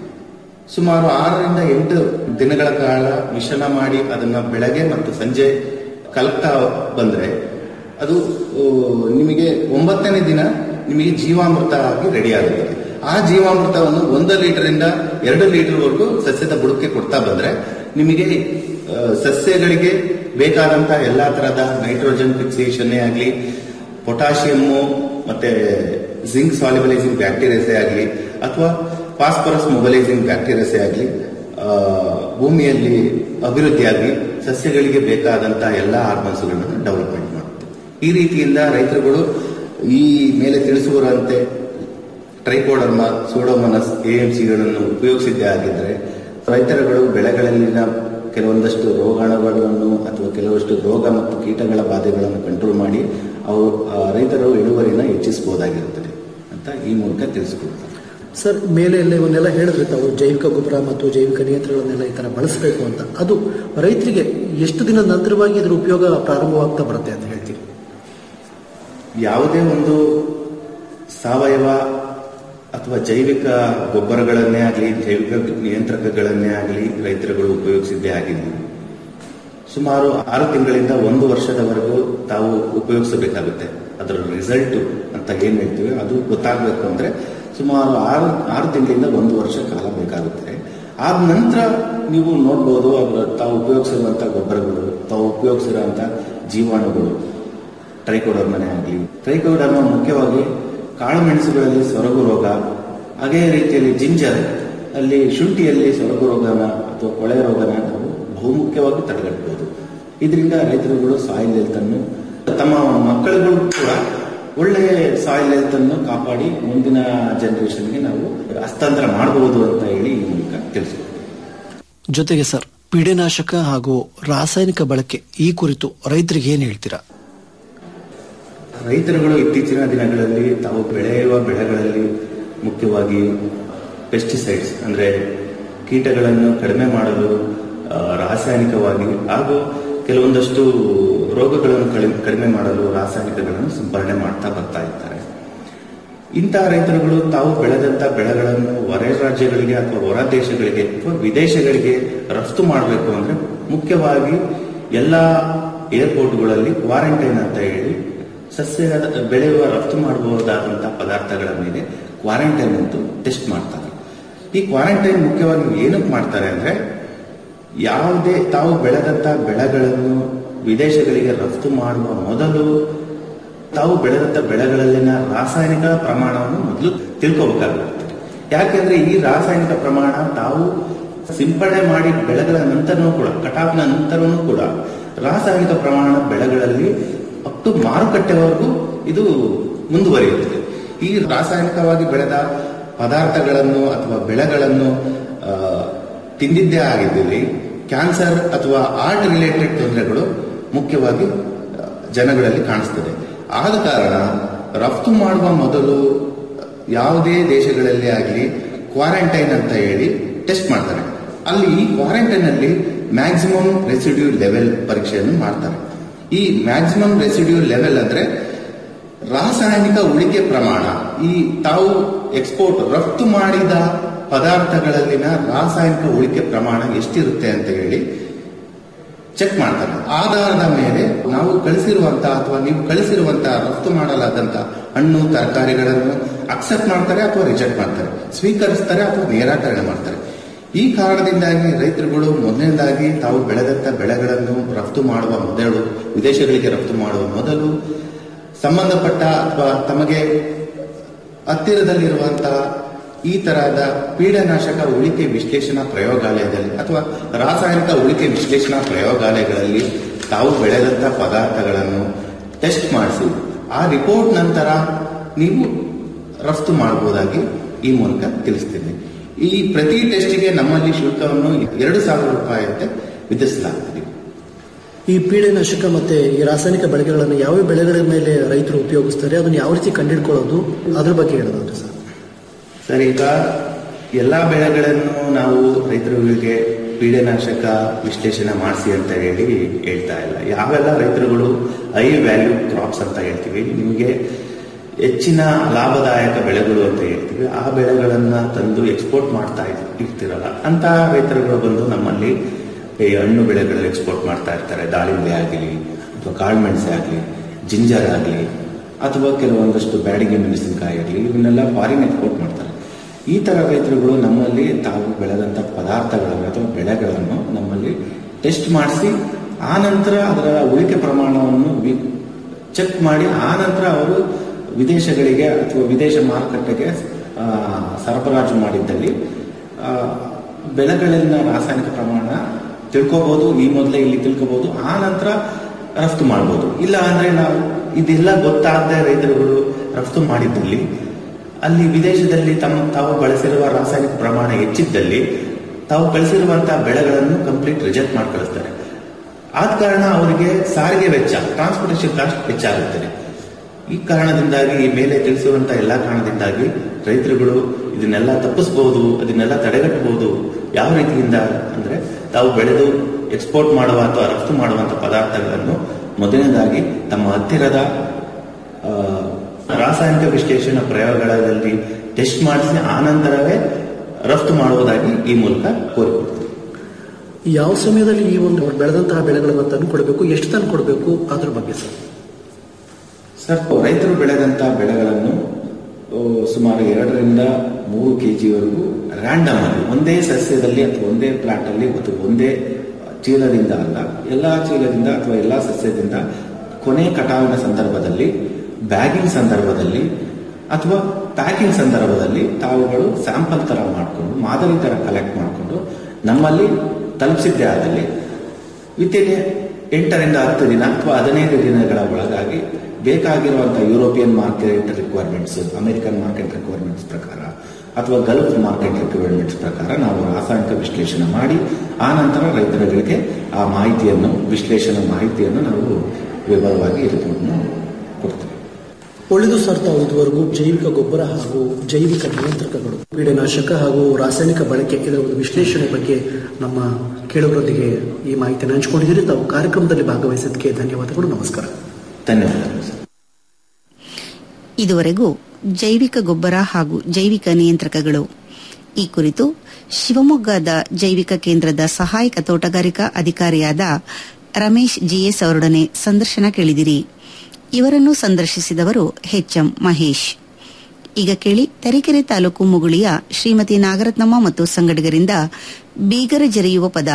S14: ಸುಮಾರು ಆರರಿಂದ ಎಂಟು ದಿನಗಳ ಕಾಲ ಮಿಶ್ರಣ ಮಾಡಿ ಅದನ್ನ ಬೆಳಗ್ಗೆ ಮತ್ತು ಸಂಜೆ ಕಲಕ್ತಾ ಬಂದ್ರೆ ಅದು ಆ, ನಿಮಗೆ ಒಂಬತ್ತನೇ ದಿನ ನಿಮಗೆ ಜೀವಾಮೃತ ಆಗಿ ರೆಡಿ ಆಗುತ್ತದೆ ಆ ಜೀವಾಮೃತವನ್ನು ಒಂದು ಲೀಟರ್ ಇಂದ ಎರಡು ಲೀಟರ್ ವರೆಗೂ ಸಸ್ಯದ ಬುಡಕ್ಕೆ ಕೊಡ್ತಾ ಬಂದ್ರೆ ನಿಮಗೆ ಆ, ಸಸ್ಯಗಳಿಗೆ ಬೇಕಾದಂತ ಎಲ್ಲಾ ತರಹದ ನೈಟ್ರೋಜನ್ ಫಿಕ್ಸೇಷನ್ನೇ ಆಗಲಿ ಪೊಟ್ಯಾಷಿಯಮ್ಮು ಮತ್ತೆ ಜಿಂಕ್ ಸಾಲಿಬಲೈಸಿಂಗ್ ಬ್ಯಾಕ್ಟೀರಿಯಾಸೇ ಆಗಲಿ ಅಥವಾ ಫಾಸ್ಫರಸ್ ಮೊಬಲೈಸಿಂಗ್ ಬ್ಯಾಕ್ಟೀರಿಯಾಸೇ ಆಗಲಿ ಭೂಮಿಯಲ್ಲಿ ಅಭಿವೃದ್ಧಿಯಾಗಿ ಸಸ್ಯಗಳಿಗೆ ಬೇಕಾದಂತಹ ಎಲ್ಲ ಹಾರ್ಮೋನ್ಸ್ಗಳನ್ನು ಡೆವಲಪ್ಮೆಂಟ್ ಮಾಡುತ್ತೆ ಈ ರೀತಿಯಿಂದ ರೈತರುಗಳು ಈ ಮೇಲೆ ತಿಳಿಸುವಂತೆ ಟ್ರೈಕೋಡರ್ಮ ಸೂಡೋಮನಸ್ ಎಎಂಸಿಗಳನ್ನು ಉಪಯೋಗಿಸಿದ್ದೇ ಆಗಿದ್ದರೆ ರೈತರುಗಳು ಬೆಳೆಗಳಲ್ಲಿನ ಕೆಲವೊಂದಷ್ಟು ರೋಗಾಣುಗಳನ್ನು ಅಥವಾ ಕೆಲವಷ್ಟು ರೋಗ ಮತ್ತು ಕೀಟಗಳ ಬಾಧೆಗಳನ್ನು ಕಂಟ್ರೋಲ್ ಮಾಡಿ ಅವು ಆ, ರೈತರು ಇಳುವರಿನ ಹೆಚ್ಚಿಸಬಹುದಾಗಿರುತ್ತದೆ ಅಂತ ಈ ಮೂಲಕ ತಿಳಿಸ್ಕೊಡ್ತಾರೆ
S13: ಸರ್ ಮೇಲೆ ಎಲ್ಲ ಇವನ್ನೆಲ್ಲ ಹೇಳಿದ್ರೆ ತಾವು ಜೈವಿಕ ಗೊಬ್ಬರ ಮತ್ತು ಜೈವಿಕ ನಿಯಂತ್ರಣಗಳನ್ನೆಲ್ಲ ಈ ತರ ಬಳಸಬೇಕು ಅಂತ ಅದು ರೈತರಿಗೆ ಎಷ್ಟು ದಿನದ ನಂತರವಾಗಿ ಇದರ ಉಪಯೋಗ ಪ್ರಾರಂಭವಾಗ್ತಾ ಬರುತ್ತೆ ಅಂತ ಹೇಳ್ತೀರಿ
S14: ಯಾವುದೇ ಒಂದು ಸಾವಯವ ಅಥವಾ ಜೈವಿಕ ಗೊಬ್ಬರಗಳನ್ನೇ ಆಗಲಿ ಜೈವಿಕ ನಿಯಂತ್ರಕಗಳನ್ನೇ ಆಗಲಿ ರೈತರುಗಳು ಉಪಯೋಗಿಸಿದ್ದೇ ಆಗಿಲ್ಲ ಸುಮಾರು ಆರು ತಿಂಗಳಿಂದ ಒಂದು ವರ್ಷದವರೆಗೂ ತಾವು ಉಪಯೋಗಿಸಬೇಕಾಗುತ್ತೆ ಅದರ ರಿಸಲ್ಟ್ ಅಂತ ಏನ್ ಹೇಳ್ತೀವಿ ಅದು ಗೊತ್ತಾಗಬೇಕು ಅಂದ್ರೆ ಸುಮಾರು ಆರು ಆರು ತಿಂಗಳಿಂದ ಒಂದು ವರ್ಷ ಕಾಲ ಬೇಕಾಗುತ್ತೆ ಆದ ನಂತರ ನೀವು ನೋಡ್ಬೋದು ಅದರ ತಾವು ಉಪಯೋಗಿಸಿರುವಂತ ಗೊಬ್ಬರಗಳು ತಾವು ಉಪಯೋಗಿಸಿರುವಂತ ಜೀವಾಣುಗಳು ಟ್ರೈಕೋಡರ್ಮನೆ ಆಗಲಿ ಟ್ರೈಕೋಡರ್ಮ ಮುಖ್ಯವಾಗಿ ಕಾಳು ಮೆಣಸುಗಳಲ್ಲಿ ಸೊರಗು ರೋಗ ಅದೇ ರೀತಿಯಲ್ಲಿ ಜಿಂಜರ್ ಅಲ್ಲಿ ಶುಂಠಿಯಲ್ಲಿ ಸೊರಗು ರೋಗನ ಅಥವಾ ಕೊಳೆ ರೋಗನ ನಾವು ಬಹುಮುಖ್ಯವಾಗಿ ತಡೆಗಟ್ಟಬಹುದು ಇದರಿಂದ ರೈತರುಗಳು ಸಾಯಿಲ್ ಹೆಲ್ತ್ ಅನ್ನು ತಮ್ಮ ಮಕ್ಕಳುಗಳು ಕೂಡ ಒಳ್ಳೆ ಸಾಯಿಲ್ ಹೆಲ್ತ್ ಅನ್ನು ಕಾಪಾಡಿ ಮುಂದಿನ ಜನರೇಷನ್ಗೆ ನಾವು ಹಸ್ತಾಂತರ ಮಾಡಬಹುದು ಅಂತ ಹೇಳಿ ಈ ಮೂಲಕ ತಿಳಿಸ್ಕೊಡ್ತೀವಿ
S11: ಜೊತೆಗೆ ಸರ್ ಪೀಡೆನಾಶಕ ಹಾಗೂ ರಾಸಾಯನಿಕ ಬಳಕೆ ಈ ಕುರಿತು ರೈತರಿಗೆ ಏನ್ ಹೇಳ್ತೀರಾ
S14: ರೈತರುಗಳು ಇತ್ತೀಚಿನ ದಿನಗಳಲ್ಲಿ ತಾವು ಬೆಳೆಯುವ ಬೆಳೆಗಳಲ್ಲಿ ಮುಖ್ಯವಾಗಿ ಪೆಸ್ಟಿಸೈಡ್ಸ್ ಅಂದ್ರೆ ಕೀಟಗಳನ್ನು ಕಡಿಮೆ ಮಾಡಲು ಆ, ರಾಸಾಯನಿಕವಾಗಿ ಹಾಗೂ ಕೆಲವೊಂದಷ್ಟು ರೋಗಗಳನ್ನು ಕಡಿ- ಕಡಿಮೆ ಮಾಡಲು ರಾಸಾಯನಿಕಗಳನ್ನು ಸಿಂಪರಣೆ ಮಾಡ್ತಾ ಬರ್ತಾ ಇದ್ದಾರೆ ಇಂತಹ ರೈತರುಗಳು ತಾವು ಬೆಳೆದಂತ ಬೆಳೆಗಳನ್ನು ಹೊರ ರಾಜ್ಯಗಳಿಗೆ ಅಥವಾ ಹೊರ ದೇಶಗಳಿಗೆ ಅಥವಾ ವಿದೇಶಗಳಿಗೆ ರಫ್ತು ಮಾಡಬೇಕು ಅಂದ್ರೆ ಮುಖ್ಯವಾಗಿ ಎಲ್ಲ ಏರ್ಪೋರ್ಟ್ಗಳಲ್ಲಿ ಕ್ವಾರಂಟೈನ್ ಅಂತ ಹೇಳಿ ಸಸ್ಯ ಬೆಳೆಯುವ ರಫ್ತು ಮಾಡಬಹುದಾದಂತಹ ಪದಾರ್ಥಗಳ ಮೇಲೆ ಕ್ವಾರಂಟೈನ್ ಅಂತೂ ಟೆಸ್ಟ್ ಮಾಡ್ತಾರೆ ಈ ಕ್ವಾರಂಟೈನ್ ಮುಖ್ಯವಾಗಿ ಏನಕ್ಕೆ ಮಾಡ್ತಾರೆ ಅಂದ್ರೆ ಯಾವುದೇ ತಾವು ಬೆಳೆದಂತ ಬೆಳೆಗಳನ್ನು ವಿದೇಶಗಳಿಗೆ ರಫ್ತು ಮಾಡುವ ಮೊದಲು ತಾವು ಬೆಳೆದಂತ ಬೆಳೆಗಳಲ್ಲಿನ ರಾಸಾಯನಿಕ ಪ್ರಮಾಣವನ್ನು ಮೊದಲು ತಿಳ್ಕೋಬೇಕಾಗುತ್ತೆ ಯಾಕೆಂದ್ರೆ ಈ ರಾಸಾಯನಿಕ ಪ್ರಮಾಣ ತಾವು ಸಿಂಪಡಣೆ ಮಾಡಿ ಬೆಳೆಗಳ ನಂತರನೂ ಕೂಡ ಕಟಾವಿನ ನಂತರನೂ ಕೂಡ ರಾಸಾಯನಿಕ ಪ್ರಮಾಣ ಬೆಳೆಗಳಲ್ಲಿ ಅಪ್ ಟು ಮಾರುಕಟ್ಟೆವರೆಗೂ ಇದು ಮುಂದುವರಿಯುತ್ತದೆ ಈ ರಾಸಾಯನಿಕವಾಗಿ ಬೆಳೆದ ಪದಾರ್ಥಗಳನ್ನು ಅಥವಾ ಬೆಳೆಗಳನ್ನು ಆ, ತಿಂದಿದ್ದೇ ಆಗಿದ್ದಲ್ಲಿ ಕ್ಯಾನ್ಸರ್ ಅಥವಾ ಹಾರ್ಟ್ ರಿಲೇಟೆಡ್ ತೊಂದರೆಗಳು ಮುಖ್ಯವಾಗಿ ಆ, ಜನಗಳಲ್ಲಿ ಕಾಣಿಸ್ತದೆ ಆದ ಕಾರಣ ರಫ್ತು ಮಾಡುವ ಮೊದಲು ಯಾವುದೇ ದೇಶಗಳಲ್ಲಿ ಆಗಲಿ ಕ್ವಾರಂಟೈನ್ ಅಂತ ಹೇಳಿ ಟೆಸ್ಟ್ ಮಾಡ್ತಾರೆ ಅಲ್ಲಿ ಈ ಕ್ವಾರಂಟೈನ್ ಅಲ್ಲಿ ಮ್ಯಾಕ್ಸಿಮಮ್ ರೆಸಿಡ್ಯೂ ಲೆವೆಲ್ ಪರೀಕ್ಷೆಯನ್ನು ಮಾಡ್ತಾರೆ ಈ ಮ್ಯಾಕ್ಸಿಮಮ್ ರೆಸಿಡ್ಯೂ ಲೆವೆಲ್ ಅಂದ್ರೆ ರಾಸಾಯನಿಕ ಉಳಿಕೆ ಪ್ರಮಾಣ
S15: ಈ ತಾವು ಎಕ್ಸ್ಪೋರ್ಟ್ ರಫ್ತು ಮಾಡಿದ ಪದಾರ್ಥಗಳಲ್ಲಿನ ರಾಸಾಯನಿಕ ಉಳಿಕೆ ಪ್ರಮಾಣ ಎಷ್ಟಿರುತ್ತೆ ಅಂತ ಹೇಳಿ ಚೆಕ್ ಮಾಡ್ತಾರೆ ಆಧಾರದ ಮೇಲೆ ನಾವು ಕಳಿಸಿರುವಂತಹ ಅಥವಾ ನೀವು ಕಳಿಸಿರುವಂತಹ ರಫ್ತು ಮಾಡಲಾದಂತಹ ಹಣ್ಣು ತರಕಾರಿಗಳನ್ನು ಅಕ್ಸೆಪ್ಟ್ ಮಾಡ್ತಾರೆ ಅಥವಾ ರಿಜೆಕ್ಟ್ ಮಾಡ್ತಾರೆ ಸ್ವೀಕರಿಸ್ತಾರೆ ಅಥವಾ ನಿರಾಕರಣೆ ಮಾಡ್ತಾರೆ ಈ ಕಾರಣದಿಂದಾಗಿ ರೈತರುಗಳು ಮೊದಲನೇದಾಗಿ ತಾವು ಬೆಳೆದಂತ ಬೆಳೆಗಳನ್ನು ರಫ್ತು ಮಾಡುವ ಮೊದಲು ವಿದೇಶಗಳಿಗೆ ರಫ್ತು ಮಾಡುವ ಮೊದಲು ಸಂಬಂಧಪಟ್ಟ ಅಥವಾ ತಮಗೆ ಹತ್ತಿರದಲ್ಲಿರುವಂತಹ ಈ ತರಹದ ಪೀಡನಾಶಕ ಉಳಿಕೆ ವಿಶ್ಲೇಷಣಾ ಪ್ರಯೋಗಾಲಯದಲ್ಲಿ ಅಥವಾ ರಾಸಾಯನಿಕ ಉಳಿಕೆ ವಿಶ್ಲೇಷಣಾ ಪ್ರಯೋಗಾಲಯಗಳಲ್ಲಿ ತಾವು ಬೆಳೆದಂತ ಪದಾರ್ಥಗಳನ್ನು ಟೆಸ್ಟ್ ಮಾಡಿಸಿ ಆ ರಿಪೋರ್ಟ್ ನಂತರ ನೀವು ರಫ್ತು ಮಾಡಬಹುದಾಗಿ ಈ ಮೂಲಕ ತಿಳಿಸ್ತೀನಿ ಈ ಪ್ರತಿ ಟೆಸ್ಟಿಗೆ ನಮ್ಮಲ್ಲಿ ಶುಲ್ಕವನ್ನು ಎರಡು ಸಾವಿರ ರೂಪಾಯಿ ಅಂತ ವಿಧಿಸಲಾಗ್ತದೆ
S13: ಈ ಪೀಡೆನಾಶಕ ಮತ್ತೆ ಈ ರಾಸಾಯನಿಕ ಬೆಳೆಗಳನ್ನು ಯಾವ ಬೆಳೆಗಳ ಮೇಲೆ ರೈತರು ಉಪಯೋಗಿಸ್ತಾರೆ ಅದನ್ನು ಯಾವ ರೀತಿ ಕಂಡುಹಿಡ್ಕೊಳ್ಳೋದು ಅದ್ರ ಬಗ್ಗೆ ಹೇಳೋದು ಸರ್
S15: ಸರ್ ಈಗ ಎಲ್ಲಾ ಬೆಳೆಗಳನ್ನು ನಾವು ರೈತರುಗಳಿಗೆ ಪೀಡನಾಶಕ ವಿಶ್ಲೇಷಣೆ ಮಾಡಿಸಿ ಅಂತ ಹೇಳಿ ಹೇಳ್ತಾ ಇಲ್ಲ ಯಾವೆಲ್ಲ ರೈತರುಗಳು ಹೈ ವ್ಯಾಲ್ಯೂ ಕ್ರಾಪ್ಸ್ ಅಂತ ಹೇಳ್ತೀವಿ ನಿಮಗೆ ಹೆಚ್ಚಿನ ಲಾಭದಾಯಕ ಬೆಳೆಗಳು ಅಂತ ಹೇಳ್ತೀವಿ ಆ ಬೆಳೆಗಳನ್ನ ತಂದು ಎಕ್ಸ್ಪೋರ್ಟ್ ಮಾಡ್ತಾ ಇರ್- ಇರ್ತಿರಲ್ಲ ಅಂತ ರೈತರುಗಳು ಬಂದು ನಮ್ಮಲ್ಲಿ ಈ ಹಣ್ಣು ಬೆಳೆಗಳು ಎಕ್ಸ್ಪೋರ್ಟ್ ಮಾಡ್ತಾ ಇರ್ತಾರೆ ದಾಳಿಂಬೆ ಆಗಲಿ ಅಥವಾ ಕಾಳುಮೆಣಸೆ ಆಗಲಿ ಜಿಂಜರ್ ಆಗಲಿ ಅಥವಾ ಕೆಲವೊಂದಷ್ಟು ಬ್ಯಾಡಿಗೆ ಮೆಣಸಿನಕಾಯಿ ಆಗಲಿ ಇವನ್ನೆಲ್ಲ ಫಾರಿನ್ ಎಕ್ಸ್ಪೋರ್ಟ್ ಮಾಡ್ತಾರೆ ಈ ತರ ರೈತರುಗಳು ನಮ್ಮಲ್ಲಿ ತಾವು ಬೆಳೆದಂತ ಪದಾರ್ಥಗಳನ್ನು ಅಥವಾ ಬೆಳೆಗಳನ್ನು ನಮ್ಮಲ್ಲಿ ಟೆಸ್ಟ್ ಮಾಡಿಸಿ ಆ ನಂತರ ಅದರ ಉಳಿಕೆ ಪ್ರಮಾಣವನ್ನು ಚೆಕ್ ಮಾಡಿ ಆ ನಂತರ ಅವರು ವಿದೇಶಗಳಿಗೆ ಅಥವಾ ವಿದೇಶ ಮಾರುಕಟ್ಟೆಗೆ ಆ, ಸರಬರಾಜು ಮಾಡಿದ್ದಲ್ಲಿ ಆ, ಬೆಳೆಗಳಲ್ಲಿನ ರಾಸಾಯನಿಕ ಪ್ರಮಾಣ ತಿಳ್ಕೋಬಹುದು ಈ ಮೊದಲೇ ಇಲ್ಲಿ ತಿಳ್ಕೋಬಹುದು ಆ ನಂತರ ರಫ್ತು ಮಾಡ್ಬೋದು ಇಲ್ಲ ಅಂದ್ರೆ ನಾವು ಇದೆಲ್ಲ ಗೊತ್ತಾಗದೆ ರೈತರುಗಳು ರಫ್ತು ಮಾಡಿದ್ದಲ್ಲಿ ಅಲ್ಲಿ ವಿದೇಶದಲ್ಲಿ ತಮ್ಮ ತಾವು ಬಳಸಿರುವ ರಾಸಾಯನಿಕ ಪ್ರಮಾಣ ಹೆಚ್ಚಿದ್ದಲ್ಲಿ ತಾವು ಕಳಿಸಿರುವಂತಹ ಬೆಳೆಗಳನ್ನು ಕಂಪ್ಲೀಟ್ ರಿಜೆಕ್ಟ್ ಮಾಡಿ ಕಳಿಸ್ತಾರೆ ಆದ ಕಾರಣ ಅವರಿಗೆ ಸಾರಿಗೆ ವೆಚ್ಚ ಟ್ರಾನ್ಸ್ಪೋರ್ಟೇಷನ್ ಕಾಸ್ಟ್ ಹೆಚ್ಚಾಗುತ್ತದೆ ಈ ಕಾರಣದಿಂದಾಗಿ ಈ ಮೇಲೆ ತಿಳಿಸಿರುವಂತಹ ಎಲ್ಲಾ ಕಾರಣದಿಂದಾಗಿ ರೈತರುಗಳು ಇದನ್ನೆಲ್ಲ ತಪ್ಪಿಸಬಹುದು ಅದನ್ನೆಲ್ಲ ತಡೆಗಟ್ಟಬಹುದು ಯಾವ ರೀತಿಯಿಂದ ಅಂದ್ರೆ ತಾವು ಬೆಳೆದು ಎಕ್ಸ್ಪೋರ್ಟ್ ಮಾಡುವ ಅಥವಾ ರಫ್ತು ಮಾಡುವಂತ ಪದಾರ್ಥಗಳನ್ನು ಮೊದಲನೇದಾಗಿ ತಮ್ಮ ಹತ್ತಿರದ ಆ, ರಾಸಾಯನಿಕ ವಿಶ್ಲೇಷಣಾ ಪ್ರಯೋಗಾಲಯದಲ್ಲಿ ಟೆಸ್ಟ್ ಮಾಡಿಸಿ ಆನಂತರವೇ ರಫ್ತು ಮಾಡುವುದಾಗಿ ಈ ಮೂಲಕ ಕೋರಿಕೊಡ್ತೀವಿ
S13: ಯಾವ ಸಮಯದಲ್ಲಿ ಈ ಒಂದು ಅವ್ರು ಬೆಳೆದಂತಹ ಬೆಳೆಗಳನ್ನು ತಂದು ಕೊಡಬೇಕು ಎಷ್ಟು ತಂದು ಕೊಡಬೇಕು ಅದ್ರ ಬಗ್ಗೆ ಸರ್
S15: ಸರ್ ರೈತರು ಬೆಳೆದಂತ ಬೆಳೆಗಳನ್ನು ಆ, ಸುಮಾರು ಎರಡರಿಂದ ಮೂರು ಕೆಜಿವರೆಗೂ ರ್ಯಾಂಡಮ್ ಆಗಿ ಒಂದೇ ಸಸ್ಯದಲ್ಲಿ ಅಥವಾ ಒಂದೇ ಪ್ಲಾಟ್ ಅಲ್ಲಿ ಅಥವಾ ಒಂದೇ ಚೀಲದಿಂದ ಅಲ್ಲ ಎಲ್ಲಾ ಚೀಲದಿಂದ ಅಥವಾ ಎಲ್ಲಾ ಸಸ್ಯದಿಂದ ಕೊನೆ ಕಟಾವಿನ ಸಂದರ್ಭದಲ್ಲಿ ಬ್ಯಾಗಿಂಗ್ ಸಂದರ್ಭದಲ್ಲಿ ಅಥವಾ ಪ್ಯಾಕಿಂಗ್ ಸಂದರ್ಭದಲ್ಲಿ ತಾವುಗಳು ಸ್ಯಾಂಪಲ್ ತರ ಮಾಡಿಕೊಂಡು ಮಾದರಿ ತರ ಕಲೆಕ್ಟ್ ಮಾಡಿಕೊಂಡು ನಮ್ಮಲ್ಲಿ ತಲುಪಿಸಿದ್ದೇ ಆದಲ್ಲಿ ವಿತಿನ್ ಎಂಟರಿಂದ ಹತ್ತು ದಿನ ಅಥವಾ ಹದಿನೈದು ದಿನಗಳ ಒಳಗಾಗಿ ಬೇಕಾಗಿರುವಂತಹ European market requirements American market requirements ಪ್ರಕಾರ ಅಥವಾ ಗಲ್ಫ್ ಮಾರ್ಕೆಟ್ ರಿಕ್ವೈರ್ಮೆಂಟ್ಸ್ ಪ್ರಕಾರ ನಾವು ರಾಸಾಯನಿಕ ವಿಶ್ಲೇಷಣೆ ಮಾಡಿ ಆ ನಂತರ ರೈತರುಗಳಿಗೆ ಆ ಮಾಹಿತಿಯನ್ನು ವಿಶ್ಲೇಷಣೆ ಮಾಹಿತಿಯನ್ನು ನಾವು ವಿವರವಾಗಿ ರಿಪೋರ್ಟ್ನ ಕೊಡ್ತೇವೆ
S13: ಒಳ್ಳೆದು ಸರ್ ತಾವು ಇದುವರೆಗೂ ಜೈವಿಕ ಗೊಬ್ಬರ ಹಾಗೂ ಜೈವಿಕ ನಿಯಂತ್ರಕಗಳು ಕೀಟನಾಶಕ ಹಾಗೂ ರಾಸಾಯನಿಕ ಬಳಕೆ ಇದರ ಒಂದು ವಿಶ್ಲೇಷಣೆ ಬಗ್ಗೆ ನಮ್ಮ ಕೇಳುಗರೊಂದಿಗೆ ಈ ಮಾಹಿತಿಯನ್ನು ಹಂಚಿಕೊಂಡಿದ್ದೀರಿ ತಾವು ಕಾರ್ಯಕ್ರಮದಲ್ಲಿ ಭಾಗವಹಿಸಿದ್ದಕ್ಕೆ ಧನ್ಯವಾದಗಳು ನಮಸ್ಕಾರ
S15: ಧನ್ಯವಾದಗಳು ಸರ್
S3: ಇದುವರೆಗೂ ಜೈವಿಕ ಗೊಬ್ಬರ ಹಾಗೂ ಜೈವಿಕ ನಿಯಂತ್ರಕಗಳು ಈ ಕುರಿತು ಶಿವಮೊಗ್ಗದ ಜೈವಿಕ ಕೇಂದ್ರದ ಸಹಾಯಕ ತೋಟಗಾರಿಕಾ ಅಧಿಕಾರಿಯಾದ ರಮೇಶ್ ಜಿಎಸ್ ಅವರೊಡನೆ ಸಂದರ್ಶನ ಕೇಳಿದಿರಿ ಇವರನ್ನು ಸಂದರ್ಶಿಸಿದವರು ಎಚ್ಎಂ ಮಹೇಶ್ ಈಗ ಕೇಳಿ ತರೀಕೆರೆ ತಾಲೂಕು ಮುಗುಳಿಯ ಶ್ರೀಮತಿ ನಾಗರತ್ನಮ್ಮ ಮತ್ತು ಸಂಗಡಿಗರಿಂದ ಬೀಗರ ಜರಿಯುವ ಪದ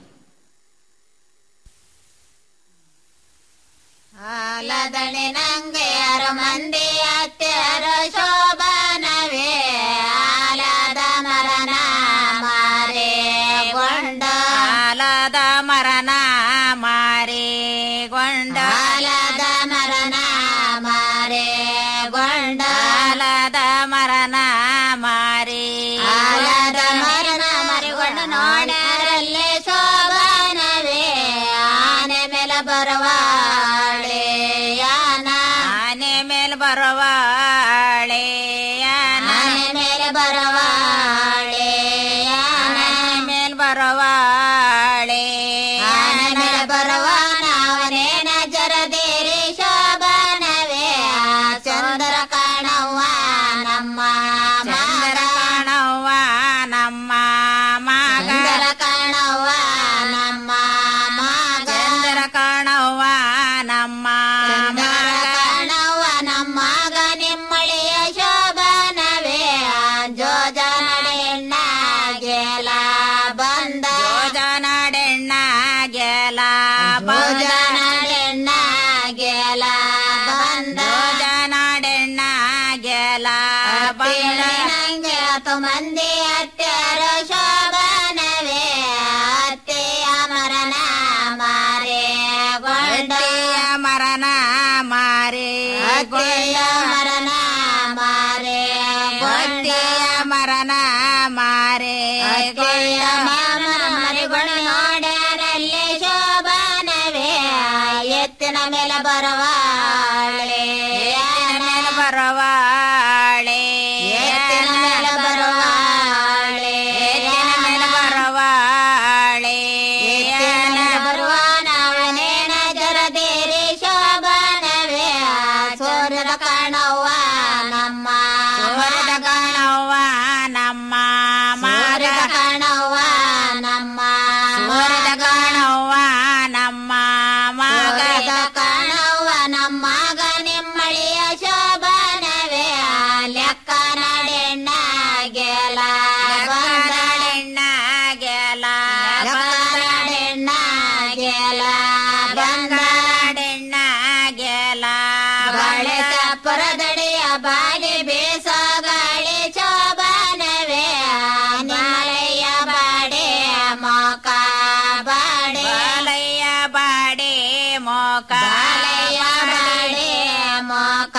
S16: ಆಲದಣೆ ನಂಗೆ ಅರ ಮಂದಿ ಅತ್ಯರ ಶೋಭನವೇ ಆಲದ ಮರನ ಮಾರೆ ಗೊಂಡ ಆಲದ ಮರನ ಮಾರೆ ಗೊಂಡ ಆಲದ ಮರನ ಮಾರೆ ಗೊಂಡ ಆಲದ ಮರನ ಮಾರಿ ಆಲದ ಮರನ ಮರಿಗೊಂಡ ನೋಡರಲ್ಲೇ ಶೋಭನವೇ ಆನೆ ಮೇಲೆ ಬರವಾಳೆ ಯಾನ ಆನೆ ಮೇಲೆ ಬರವಾಳೆ ಯಾನ ಆನೆ ಮೇಲೆ ಬರವಾಳೆ ಯಾನ ಆನೆ ಮೇಲೆ ಬರವಾಳೆ ಆನೆ ಮೇಲೆ ಬರವಾನ ಅವನೇನ ಜರದೇರಿ ಶೋಭನವೇ ಆ ಚಂದ್ರ ಕಾಣವ್ವ ಭೋಜನಾಡೆಣ್ಣ ಗೆಲ ಬಂದ ಭೋಜನಾಡೆಣ್ಣ ಗೆಲ ಬಂದ ನಂಗೆ ಹತ್ತು ಮಂದಿ ಅತ್ಯರ ಶೋಭನವೇ ಅತ್ತೆಯ ಮರಣ ಮಾರೆ ಗೊಂಡೆಯ ಮರಣ ಮಾರೆ ಅತ್ತೆಯ ಮರಣ ಮಾರೆ ಗೊಂಡೆಯ ಮರಣ ಮಾರೆ ಅತ್ತೆಯ ಮರಿಗಳು ನೋಡ್ಯಾರಲ್ಲಿ ಶೋಭನವೇ ಎತ್ತಿನ ಮೇಲೆ ಬರವಾಳೆ ಎತ್ತಿನ ಮೇಲೆ ಬರವಾಳೆ ಎತ್ತಿನ ಮೇಲೆ ಬರವಾಳೆ ಎತ್ತಿನ ಮೇಲೆ ಬರವಾಳೆ ಎತ್ತಿನ ಮೇಲೆ ಬರುವ ನಾವನೇನ ಜರದೇರಿ ಶೋಭನವೇ ಸೂರ್ಯದ ಕಾಣವ್ವ ನಮ್ಮ ಸೂರ್ಯದ ಕಾಣವ್ವ ನಮ್ಮ ಮಾರ್ಯದ ಕಾಣವ್ವ ನಮ್ಮ ಸೂರ್ಯದ ಕಾಣವ್ವ ನಮ್ಮ ಮಗದ ಕಾಣವ್ವ ನಮ್ಮ ಮಗ ನಿಮ್ಮಳಿಯ ಶೋಭನವೇ ಲೆಕ್ಕ ನಾಡೆಣ್ಣ ಗೆಲ ಬಂದಳೆಣ್ಣ ಗೆಲ ನಾಡೆಣ್ಣ ಗೆಲ ಬಂದಳೆಣ್ಣ ಗೆಲ ಬಾಳೆ ತಪ್ಪರದಡಿಯ ಬಾಲಿ ಬೇಸ ಗಾಳಿ ಶೋಭನವೇ ನಿಮ್ಮಳೆಯ ಬಾಡೆ ಮೋಕ ಬಾಡೆ ಬಾಲಯ್ಯ ಬಾಡೆ ಮೋಕ ಬಾಲಯ್ಯ ಬಾಡೆ ಮೋಕ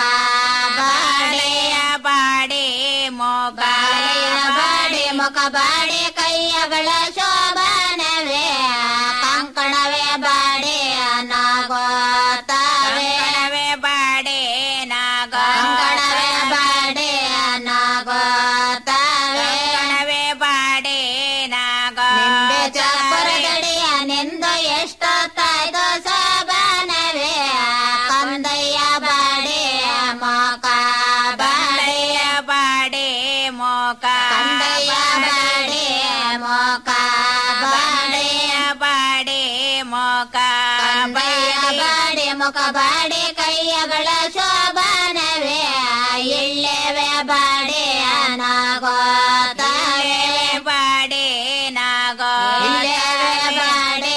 S16: ಬಾಳೆಯ ಬಾಡೆ ಮೋಕ ಬಾಳೆಯ ಬಾಡೆ ಮೊಕ ಬಾಡೆ ಕೈಯಗಳ ಶೋಭನವೇ ಕಂಕಣವೇ ಬಾಡೆ ನಾಗೋತಾವೆ ಬಾಡೆ ನಾಗ ಕಂಕಣವೇ ಬಾಡೆ ನಾಗೋತಾವೆ ಕಣವೇ ಬಾಡೆ ನಾಗ ನಿಂಬೆ ಚಾಪರದಡಿಯ ನಿಂದ ಎಷ್ಟೊತ್ತಾಯ್ತು ಸಾಬನವೇ ಕಂದಯ್ಯ ಬಾಡೆ ಮೋಕ ಬಾಡೆಯ ಬಾಡೆ ಮೋಕ ಕಂದಯ್ಯ ಬಾಡೆ ಮೋಕ ಬಾಡೆಯ ಬಾಡೆ ಮೋಕ ಕಂದಯ್ಯ ಬಾಡೆ ಮುಖ ಬಾಡೆ ಕೈಯಗಳ ಶೋಭನವೇ ಇಳ್ಳೆವೆ ಬಾಡೆ ನಾಗೋತಾವೆ ಬಾಡೆ ನಾಗೋ ಇಳ್ಳೆವೆ ಬಾಡೆ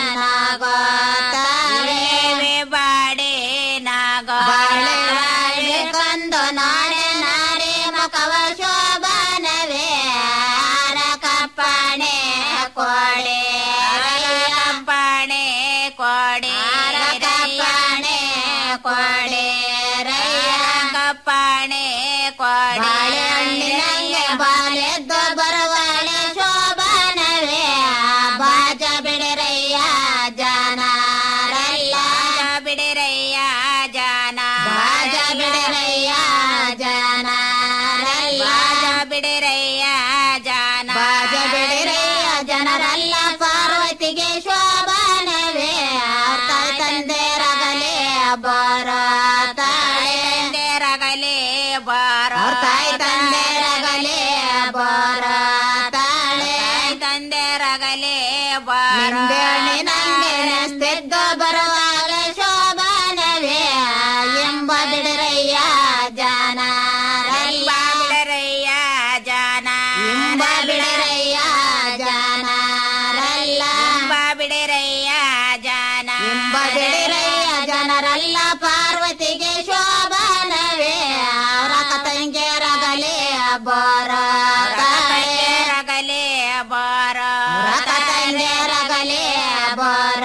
S16: ನಾಗೋತಾವೆ ಬಾಡೆ ನಾಗೋ ಬಾಳೆ ಬಾಳೆ ಕಂದು ನಾಡೆ ನಾರೆ ಮಕವ ಶೋಭನವೇ ಆರ ಕಪ್ಪಾಣೆ ಕೊಡೆ ಕಪ್ಪಾಣೆ ಕೊಡೆ ಕಪ್ಪಾಣೆ ಕೊಡೆ ರೈಯ ಕಪ್ಪಾಣೆ ಕೊಡೆ ಬಾಳೆಹಣ್ಣಿನಂಗೆ ಬಾಲೆದ್ದು ಬರುವಾಳೆ ಶೋಭನವೇ ಬಾಜ ಬಿಡಿರಯ್ಯ ಜಾನಾರಲ್ಲ ಬಿಡಿರಯ್ಯ ಜಾನ ಬಾಜ ಬಿಡಿರಯ್ಯ ಜಾನಾರಲ್ಲ ಬಾಜ ಬಿಡಿರಯ್ಯ ಜಾನ ಬಾಜ ಬಿಡಿರಯ್ಯ ಜನರಲ್ಲ ಪಾರ್ವತಿಗೆ ಶೋಭನವೇ ತಾಯಿ ತಂದೆ ರಗಲೆ ಬಾರ ತಾಯಿ ರಗಲೆ ಬಾರ ತಾಯಿ ತಂದೆ ರಗಲೆ ಬಾರ ತಾಳೆ ತಂದೆ ರಗಲೆ ಬಾರ ನಂಗೆ ನೆಸ್ತಿದ್ದ ಬರುವಾಗ ಶೋಭನವೇ ಎಂಬ ಬಿಡರಯ್ಯ ಜಾನ ಬಿಡರಯ್ಯ ಜಾನ ಎಂಬ ಬಿಡರಯ್ಯ ಜಾನ ಬಿಡರಯ್ಯ ಜಾನ ಎಂಬ ಬಿಡರಯ್ಯ ಜನರಲ್ಲ ಪಾರ್ವತಿಗೆ ಶೋಭನವೇ ರಕ ತಂಗೆ ರಗಲೆ ಬಾರ ರಗಲೆ ಬಾರ ರಕ ತಂಗೆ ರಗಲೆ ಬಾರ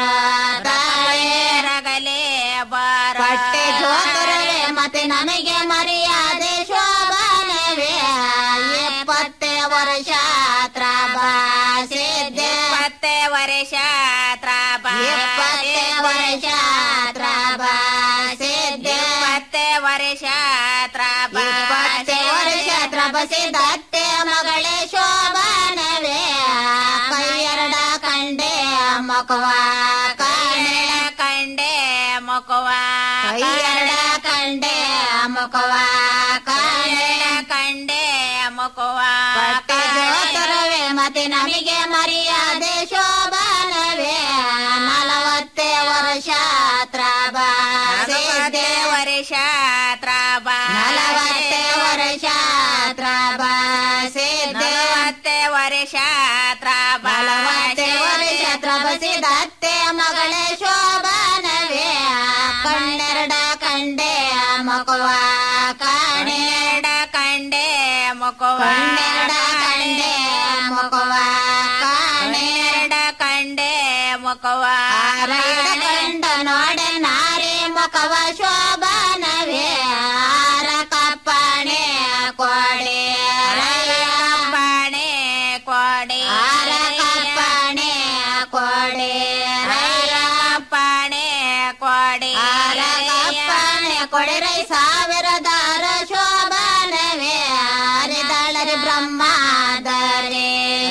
S16: ರಗಲೆ ಬಾರ ಪಟ್ಟೆ ಜೋತರವೇ ಮತ್ತೆ ನಮಗೆ ಮರ್ಯಾದೆ ಶೋಭನವೇ ಎಪ್ಪತ್ತೆ ವರ್ಷ ತ್ರಾಬಾಸಿದ್ದೆ ಎಪ್ಪತ್ತೆ ವರ್ಷ ತ್ರಾಬಾ ಎಪ್ಪತ್ತೆ ವರ್ಷ ತ್ರಾಬಾಸಿದ್ದೆ ಎಪ್ಪತ್ತೆ ವರ್ಷ ತ್ರಾಬಾ ಎಪ್ಪತ್ತೆ ವರ್ಷ ತ್ರಬಸಿದ ಅತ್ತೆ ಮಗಳೇ ಶೋಭನವೇ ಕೈಯರಡ ಕಂಡೆ ಮಕವ ಕಾಣೆ ಕಂಡೆ ಮಕವ ಕೈಯರಡ ಕಂಡೆ ಮಕವ ಕಾಣೆ ಕಂಡೆ ಮಕವ ಜೋತರವೇ ಮತ್ತೆ ನಮಗೆ ಮರ್ಯಾದೆ ಶೋಭನವೇ ನಲವತ್ತೆ ವರ್ಷ ತ್ರಾಬಾ ವರ್ಷ ತ್ರಾಬಾ ನಲವತ್ತೆ ವರ್ಷ ತ್ರಾಬಾ ನಲವತ್ತೆ ವರ್ಷ ತ್ರಾಬಾ ನಲವತ್ತೆ ವರ್ಷ ತ್ರಬಸಿದ ಬಸಿದತ್ತೆ ಮಗಳೇ ಶೋಭಾನವೇ ಕಣ್ಣೆರಡ ಕಂಡೆ ಮಗುವ ಕಣ್ಣೆರಡ ಕಂಡೆ ಮಗುವ ಕಣ್ಣೆರಡ ಕಂಡೆ ಮಗುವ ಕಣ್ಣೆರಡ ಕಂಡೆ ಮುಖವ ಕಂಡ ನೋಡೆ ನಾರಿ ಮುಖವ ಶೋಭಾನವೇ ಆರ ಕಪ್ಪಣೆ ಕೊಡೆ ಕಪ್ಪಣೆ ಕೊಡೆ ಆರ ಕಪ್ಪಣೆ ಕೊಡೆ ಕಪ್ಪಣೆ ಕೊಡೆ ಆರ ಕಪ್ಪಣೆ ಕೊಡೆರೈ ಸಾವಿರದಾರ ಶೋಭಾನವೇ ಹರಿದಾಳರಿ ಬ್ರಹ್ಮಾದರೆ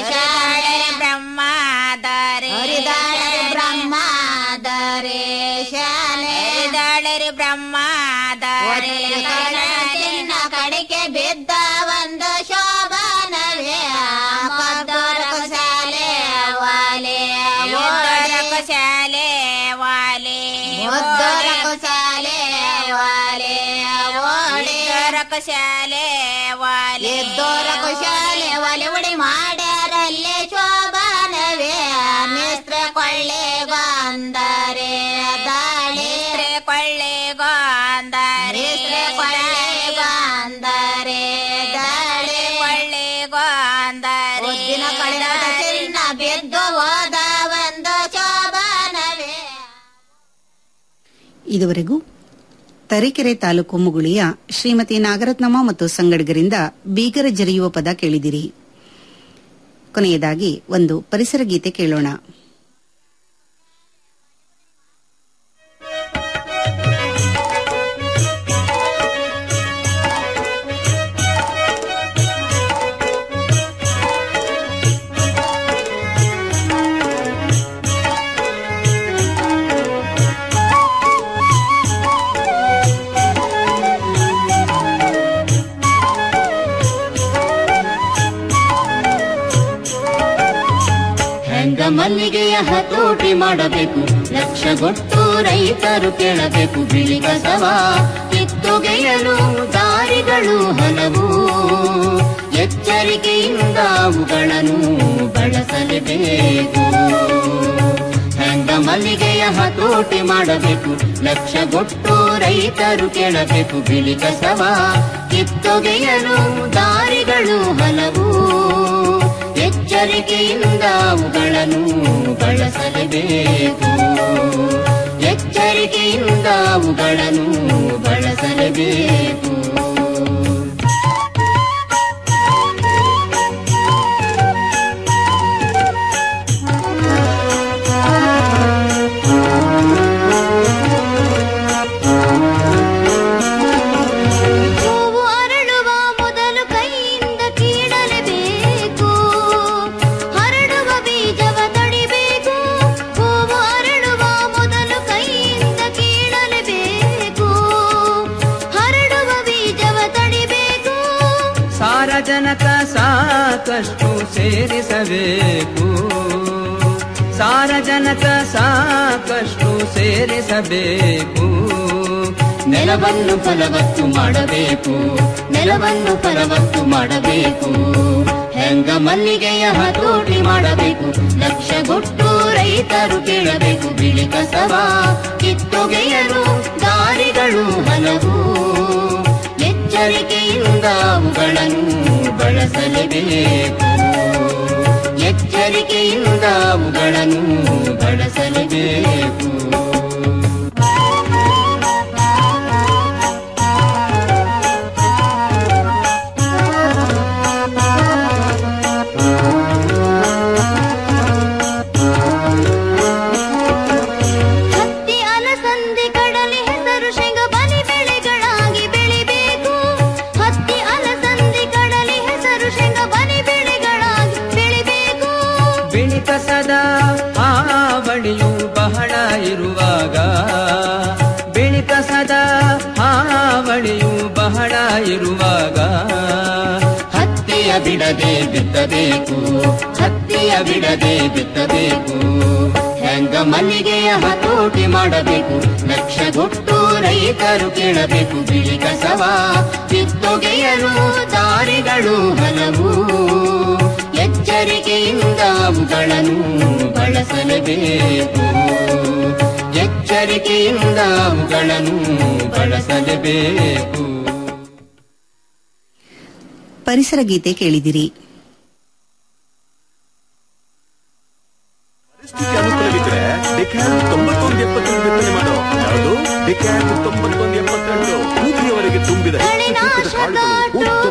S16: ಬ್ರಹ್ಮಾದರೆ ಹರಿದಾಳರಿ ಬ್ರಹ್ಮಾದರೆ ಶಾಲೆ ಹರಿದಾಳರಿ ಬ್ರಹ್ಮಾದರೆ ಚಿನ್ನ ಕಡಿಕೆ ಬಿದ್ದ ಒಂದು ಶೋಭಾನವೇ ಮದ್ದೋರ ಶಾಲೆ ವಾಲೆ ಓಡಕ ಶಾಲೆ ವಾಲೆ ಮದ್ದೋರ ಶಾಲೆ ವಾಲೆ ಓಡಿದೋರಕ ಶಾಲೆ ವಾಲೆ ದೋರಕ ಶಾಲೆ ಒಲೆ ಉಡಿ ಮಾಡ್ಯಾರಲ್ಲೇ ಶೋಭಾನವೇ ಮಿಸ್ತ್ರ ಕೊಳ್ಳೆಗೊಂದರೆ ದಾಳಿ ಕೊಳ್ಳೆಗೊಂದರೆ ಕೊಳ್ಳೆಗೊಂದರೆ ದಾಳಿ ಕೊಳ್ಳೆಗೊಂದರೆ ಉದ್ದಿನ ಕಳೆದ ಚಿನ್ನ ಬಿದ್ದು ಹೋದ ಒಂದು ಶೋಭಾನವೇ
S3: ಇದುವರೆಗೂ ತರೀಕೆರೆ ತಾಲೂಕು ಮುಗುಳಿಯ ಶ್ರೀಮತಿ ನಾಗರತ್ನಮ್ಮ ಮತ್ತು ಸಂಗಡಿಗರಿಂದ ಬೀಗರ ಜರಿಯುವ ಪದ ಕೇಳಿದಿರಿ ಕೊನೆಯದಾಗಿ ಒಂದು ಪರಿಸರ ಗೀತೆ ಕೇಳೋಣ
S17: ಹೆಂಗ ಮಲ್ಲಿಗೆಯ ಹತೋಟಿ ಮಾಡಬೇಕು ಲಕ್ಷಗೊಟ್ಟು ರೈತರು ಕೇಳಬೇಕು ಬಿಳಿ ಕಸವ ಕಿತ್ತೊಗೆಯಲು ದಾರಿಗಳು ಹಲವು ಎಚ್ಚರಿಕೆಯಿಂದ ಅವುಗಳನ್ನು ಬಳಸಲೇಬೇಕು ಹೆಂಗ ಮಲ್ಲಿಗೆಯ ಹತೋಟಿ ಮಾಡಬೇಕು ಲಕ್ಷಗೊಟ್ಟು ರೈತರು ಕೇಳಬೇಕು ಬಿಳಿ ಕಸವ ಕಿತ್ತೊಗೆಯಲು ದಾರಿಗಳು ಹಲವು ಎಚ್ಚರಿಕೆಯಿಂದ ಅವುಗಳನ್ನು ಬಳಸಲೇಬೇಕು ಎಚ್ಚರಿಕೆಯಿಂದ ಅವುಗಳನ್ನು ಬಳಸಲೇಬೇಕು ಹೂವು ಅರಳುವ ಮೊದಲು ಕೈಯಿಂದ ಕೀಳಲೇಬೇಕು ಹರಡುವ ಬೀಜವ ತಡಿಬೇಕು ಹೂವು ಅರಳುವ ಮೊದಲು ಕೈಯಿಂದ ಕೀಳಲೇಬೇಕು ಹರಡುವ ಬೀಜವ ತಡಿಬೇಕು
S18: ಸಾರಜನಕ ಸಾಕಷ್ಟು ಸೇರಿಸಬೇಕು ಸಾರಜನಕ ಸಾಕಷ್ಟು ಸೇರಿಸಬೇಕು
S17: ನೆಲವನ್ನು ಫಲವತ್ತು ಮಾಡಬೇಕು ನೆಲವನ್ನು ಫಲವತ್ತು ಮಾಡಬೇಕು ಹೆಂಗ ಮಲ್ಲಿಗೆಯ ಹತೋಟಿ ಮಾಡಬೇಕು ಲಕ್ಷಗೊಟ್ಟು ರೈತರು ಕೇಳಬೇಕು ಬಿಳಿ ಕಸವ ಕಿತ್ತೊಗೆಯಲು ದಾರಿಗಳು ಹಲವು ಎಚ್ಚರಿಕೆಯಿಂದ ಅವುಗಳನ್ನು ಬಳಸಲೇಬೇಕು ಎಚ್ಚರಿಕೆಯಿಂದ ಅವುಗಳನ್ನು ಬಳಸಲೇಬೇಕು ಹತ್ತಿ ಅಲಸಂದಿ ಕಡಲೆ ಹೆಸರು ಶೇಂಗ ಬಲಿ ಬೆಳೆಗಳಾಗಿ ಬೆಳಿಬೇಕು ಹತ್ತಿ ಅಲಸಂದಿ ಕಡಲೆ ಹೆಸರು ಶೇಂಗ ಬಲಿ ಬೆಳೆಗಳಾಗಿ ಬೆಳಿಬೇಕು
S18: ಬಿಳಿ ಕಸದ ಹಾವಳಿಯು ಬಹಳ ಇರುವಾಗ ಬಿಳಿ ಕಸದ ಹಾವಳಿಯು ಬಹಳ ಇರುವಾಗ
S17: ಹತ್ತಿಯ ಬಿಡದೆ ಬಿತ್ತಬೇಕು ಹತ್ತಿಯ ಬಿಡದೆ ಬಿತ್ತಬೇಕು ಹೆಂಗ ಮಲ್ಲಿಗೆಯ ಹತೋಟಿ ಮಾಡಬೇಕು ಲಕ್ಷಗೊಟ್ಟು ರೈತರು ಕೇಳಬೇಕು ಬಿಳಿ ಕಸವ ಕಿತ್ತೊಗೆಯಲು ದಾರಿಗಳು ಹಲವು ಎಚ್ಚ ಎಚ್ಚರಿಕೆಯಿಂದ ಅವುಗಳನ್ನು ಬಳಸಲೇಬೇಕು ಎಚ್ಚರಿಕೆಯಿಂದ ಅವುಗಳನ್ನು ಬಳಸಲೇಬೇಕು
S3: ಪರಿಸರ ಗೀತೆ ಕೇಳಿದಿರಿ
S4: ಪರಿಸ್ಥಿತಿ ಅನುಕೂಲವಿದ್ರೆ ಡಿಕ್ಯಾಲ್ ತೊಂಬತ್ತೊಂದು ಎಪ್ಪತ್ತೆಂಟು ಬಿತ್ತನೆ ಮಾಡೋ ಯಾವುದು ಡಿಕ್ಯಾಲ್ ತೊಂಬತ್ತೊಂದು ಎಪ್ಪತ್ತೆಂಟು ಕೂಗಿಯವರೆಗೆ ತುಂಬಿದ ಹೆಚ್ಚು ತೂಕದ ಕಾಳುಗಳು ಉದ್ದವಾದ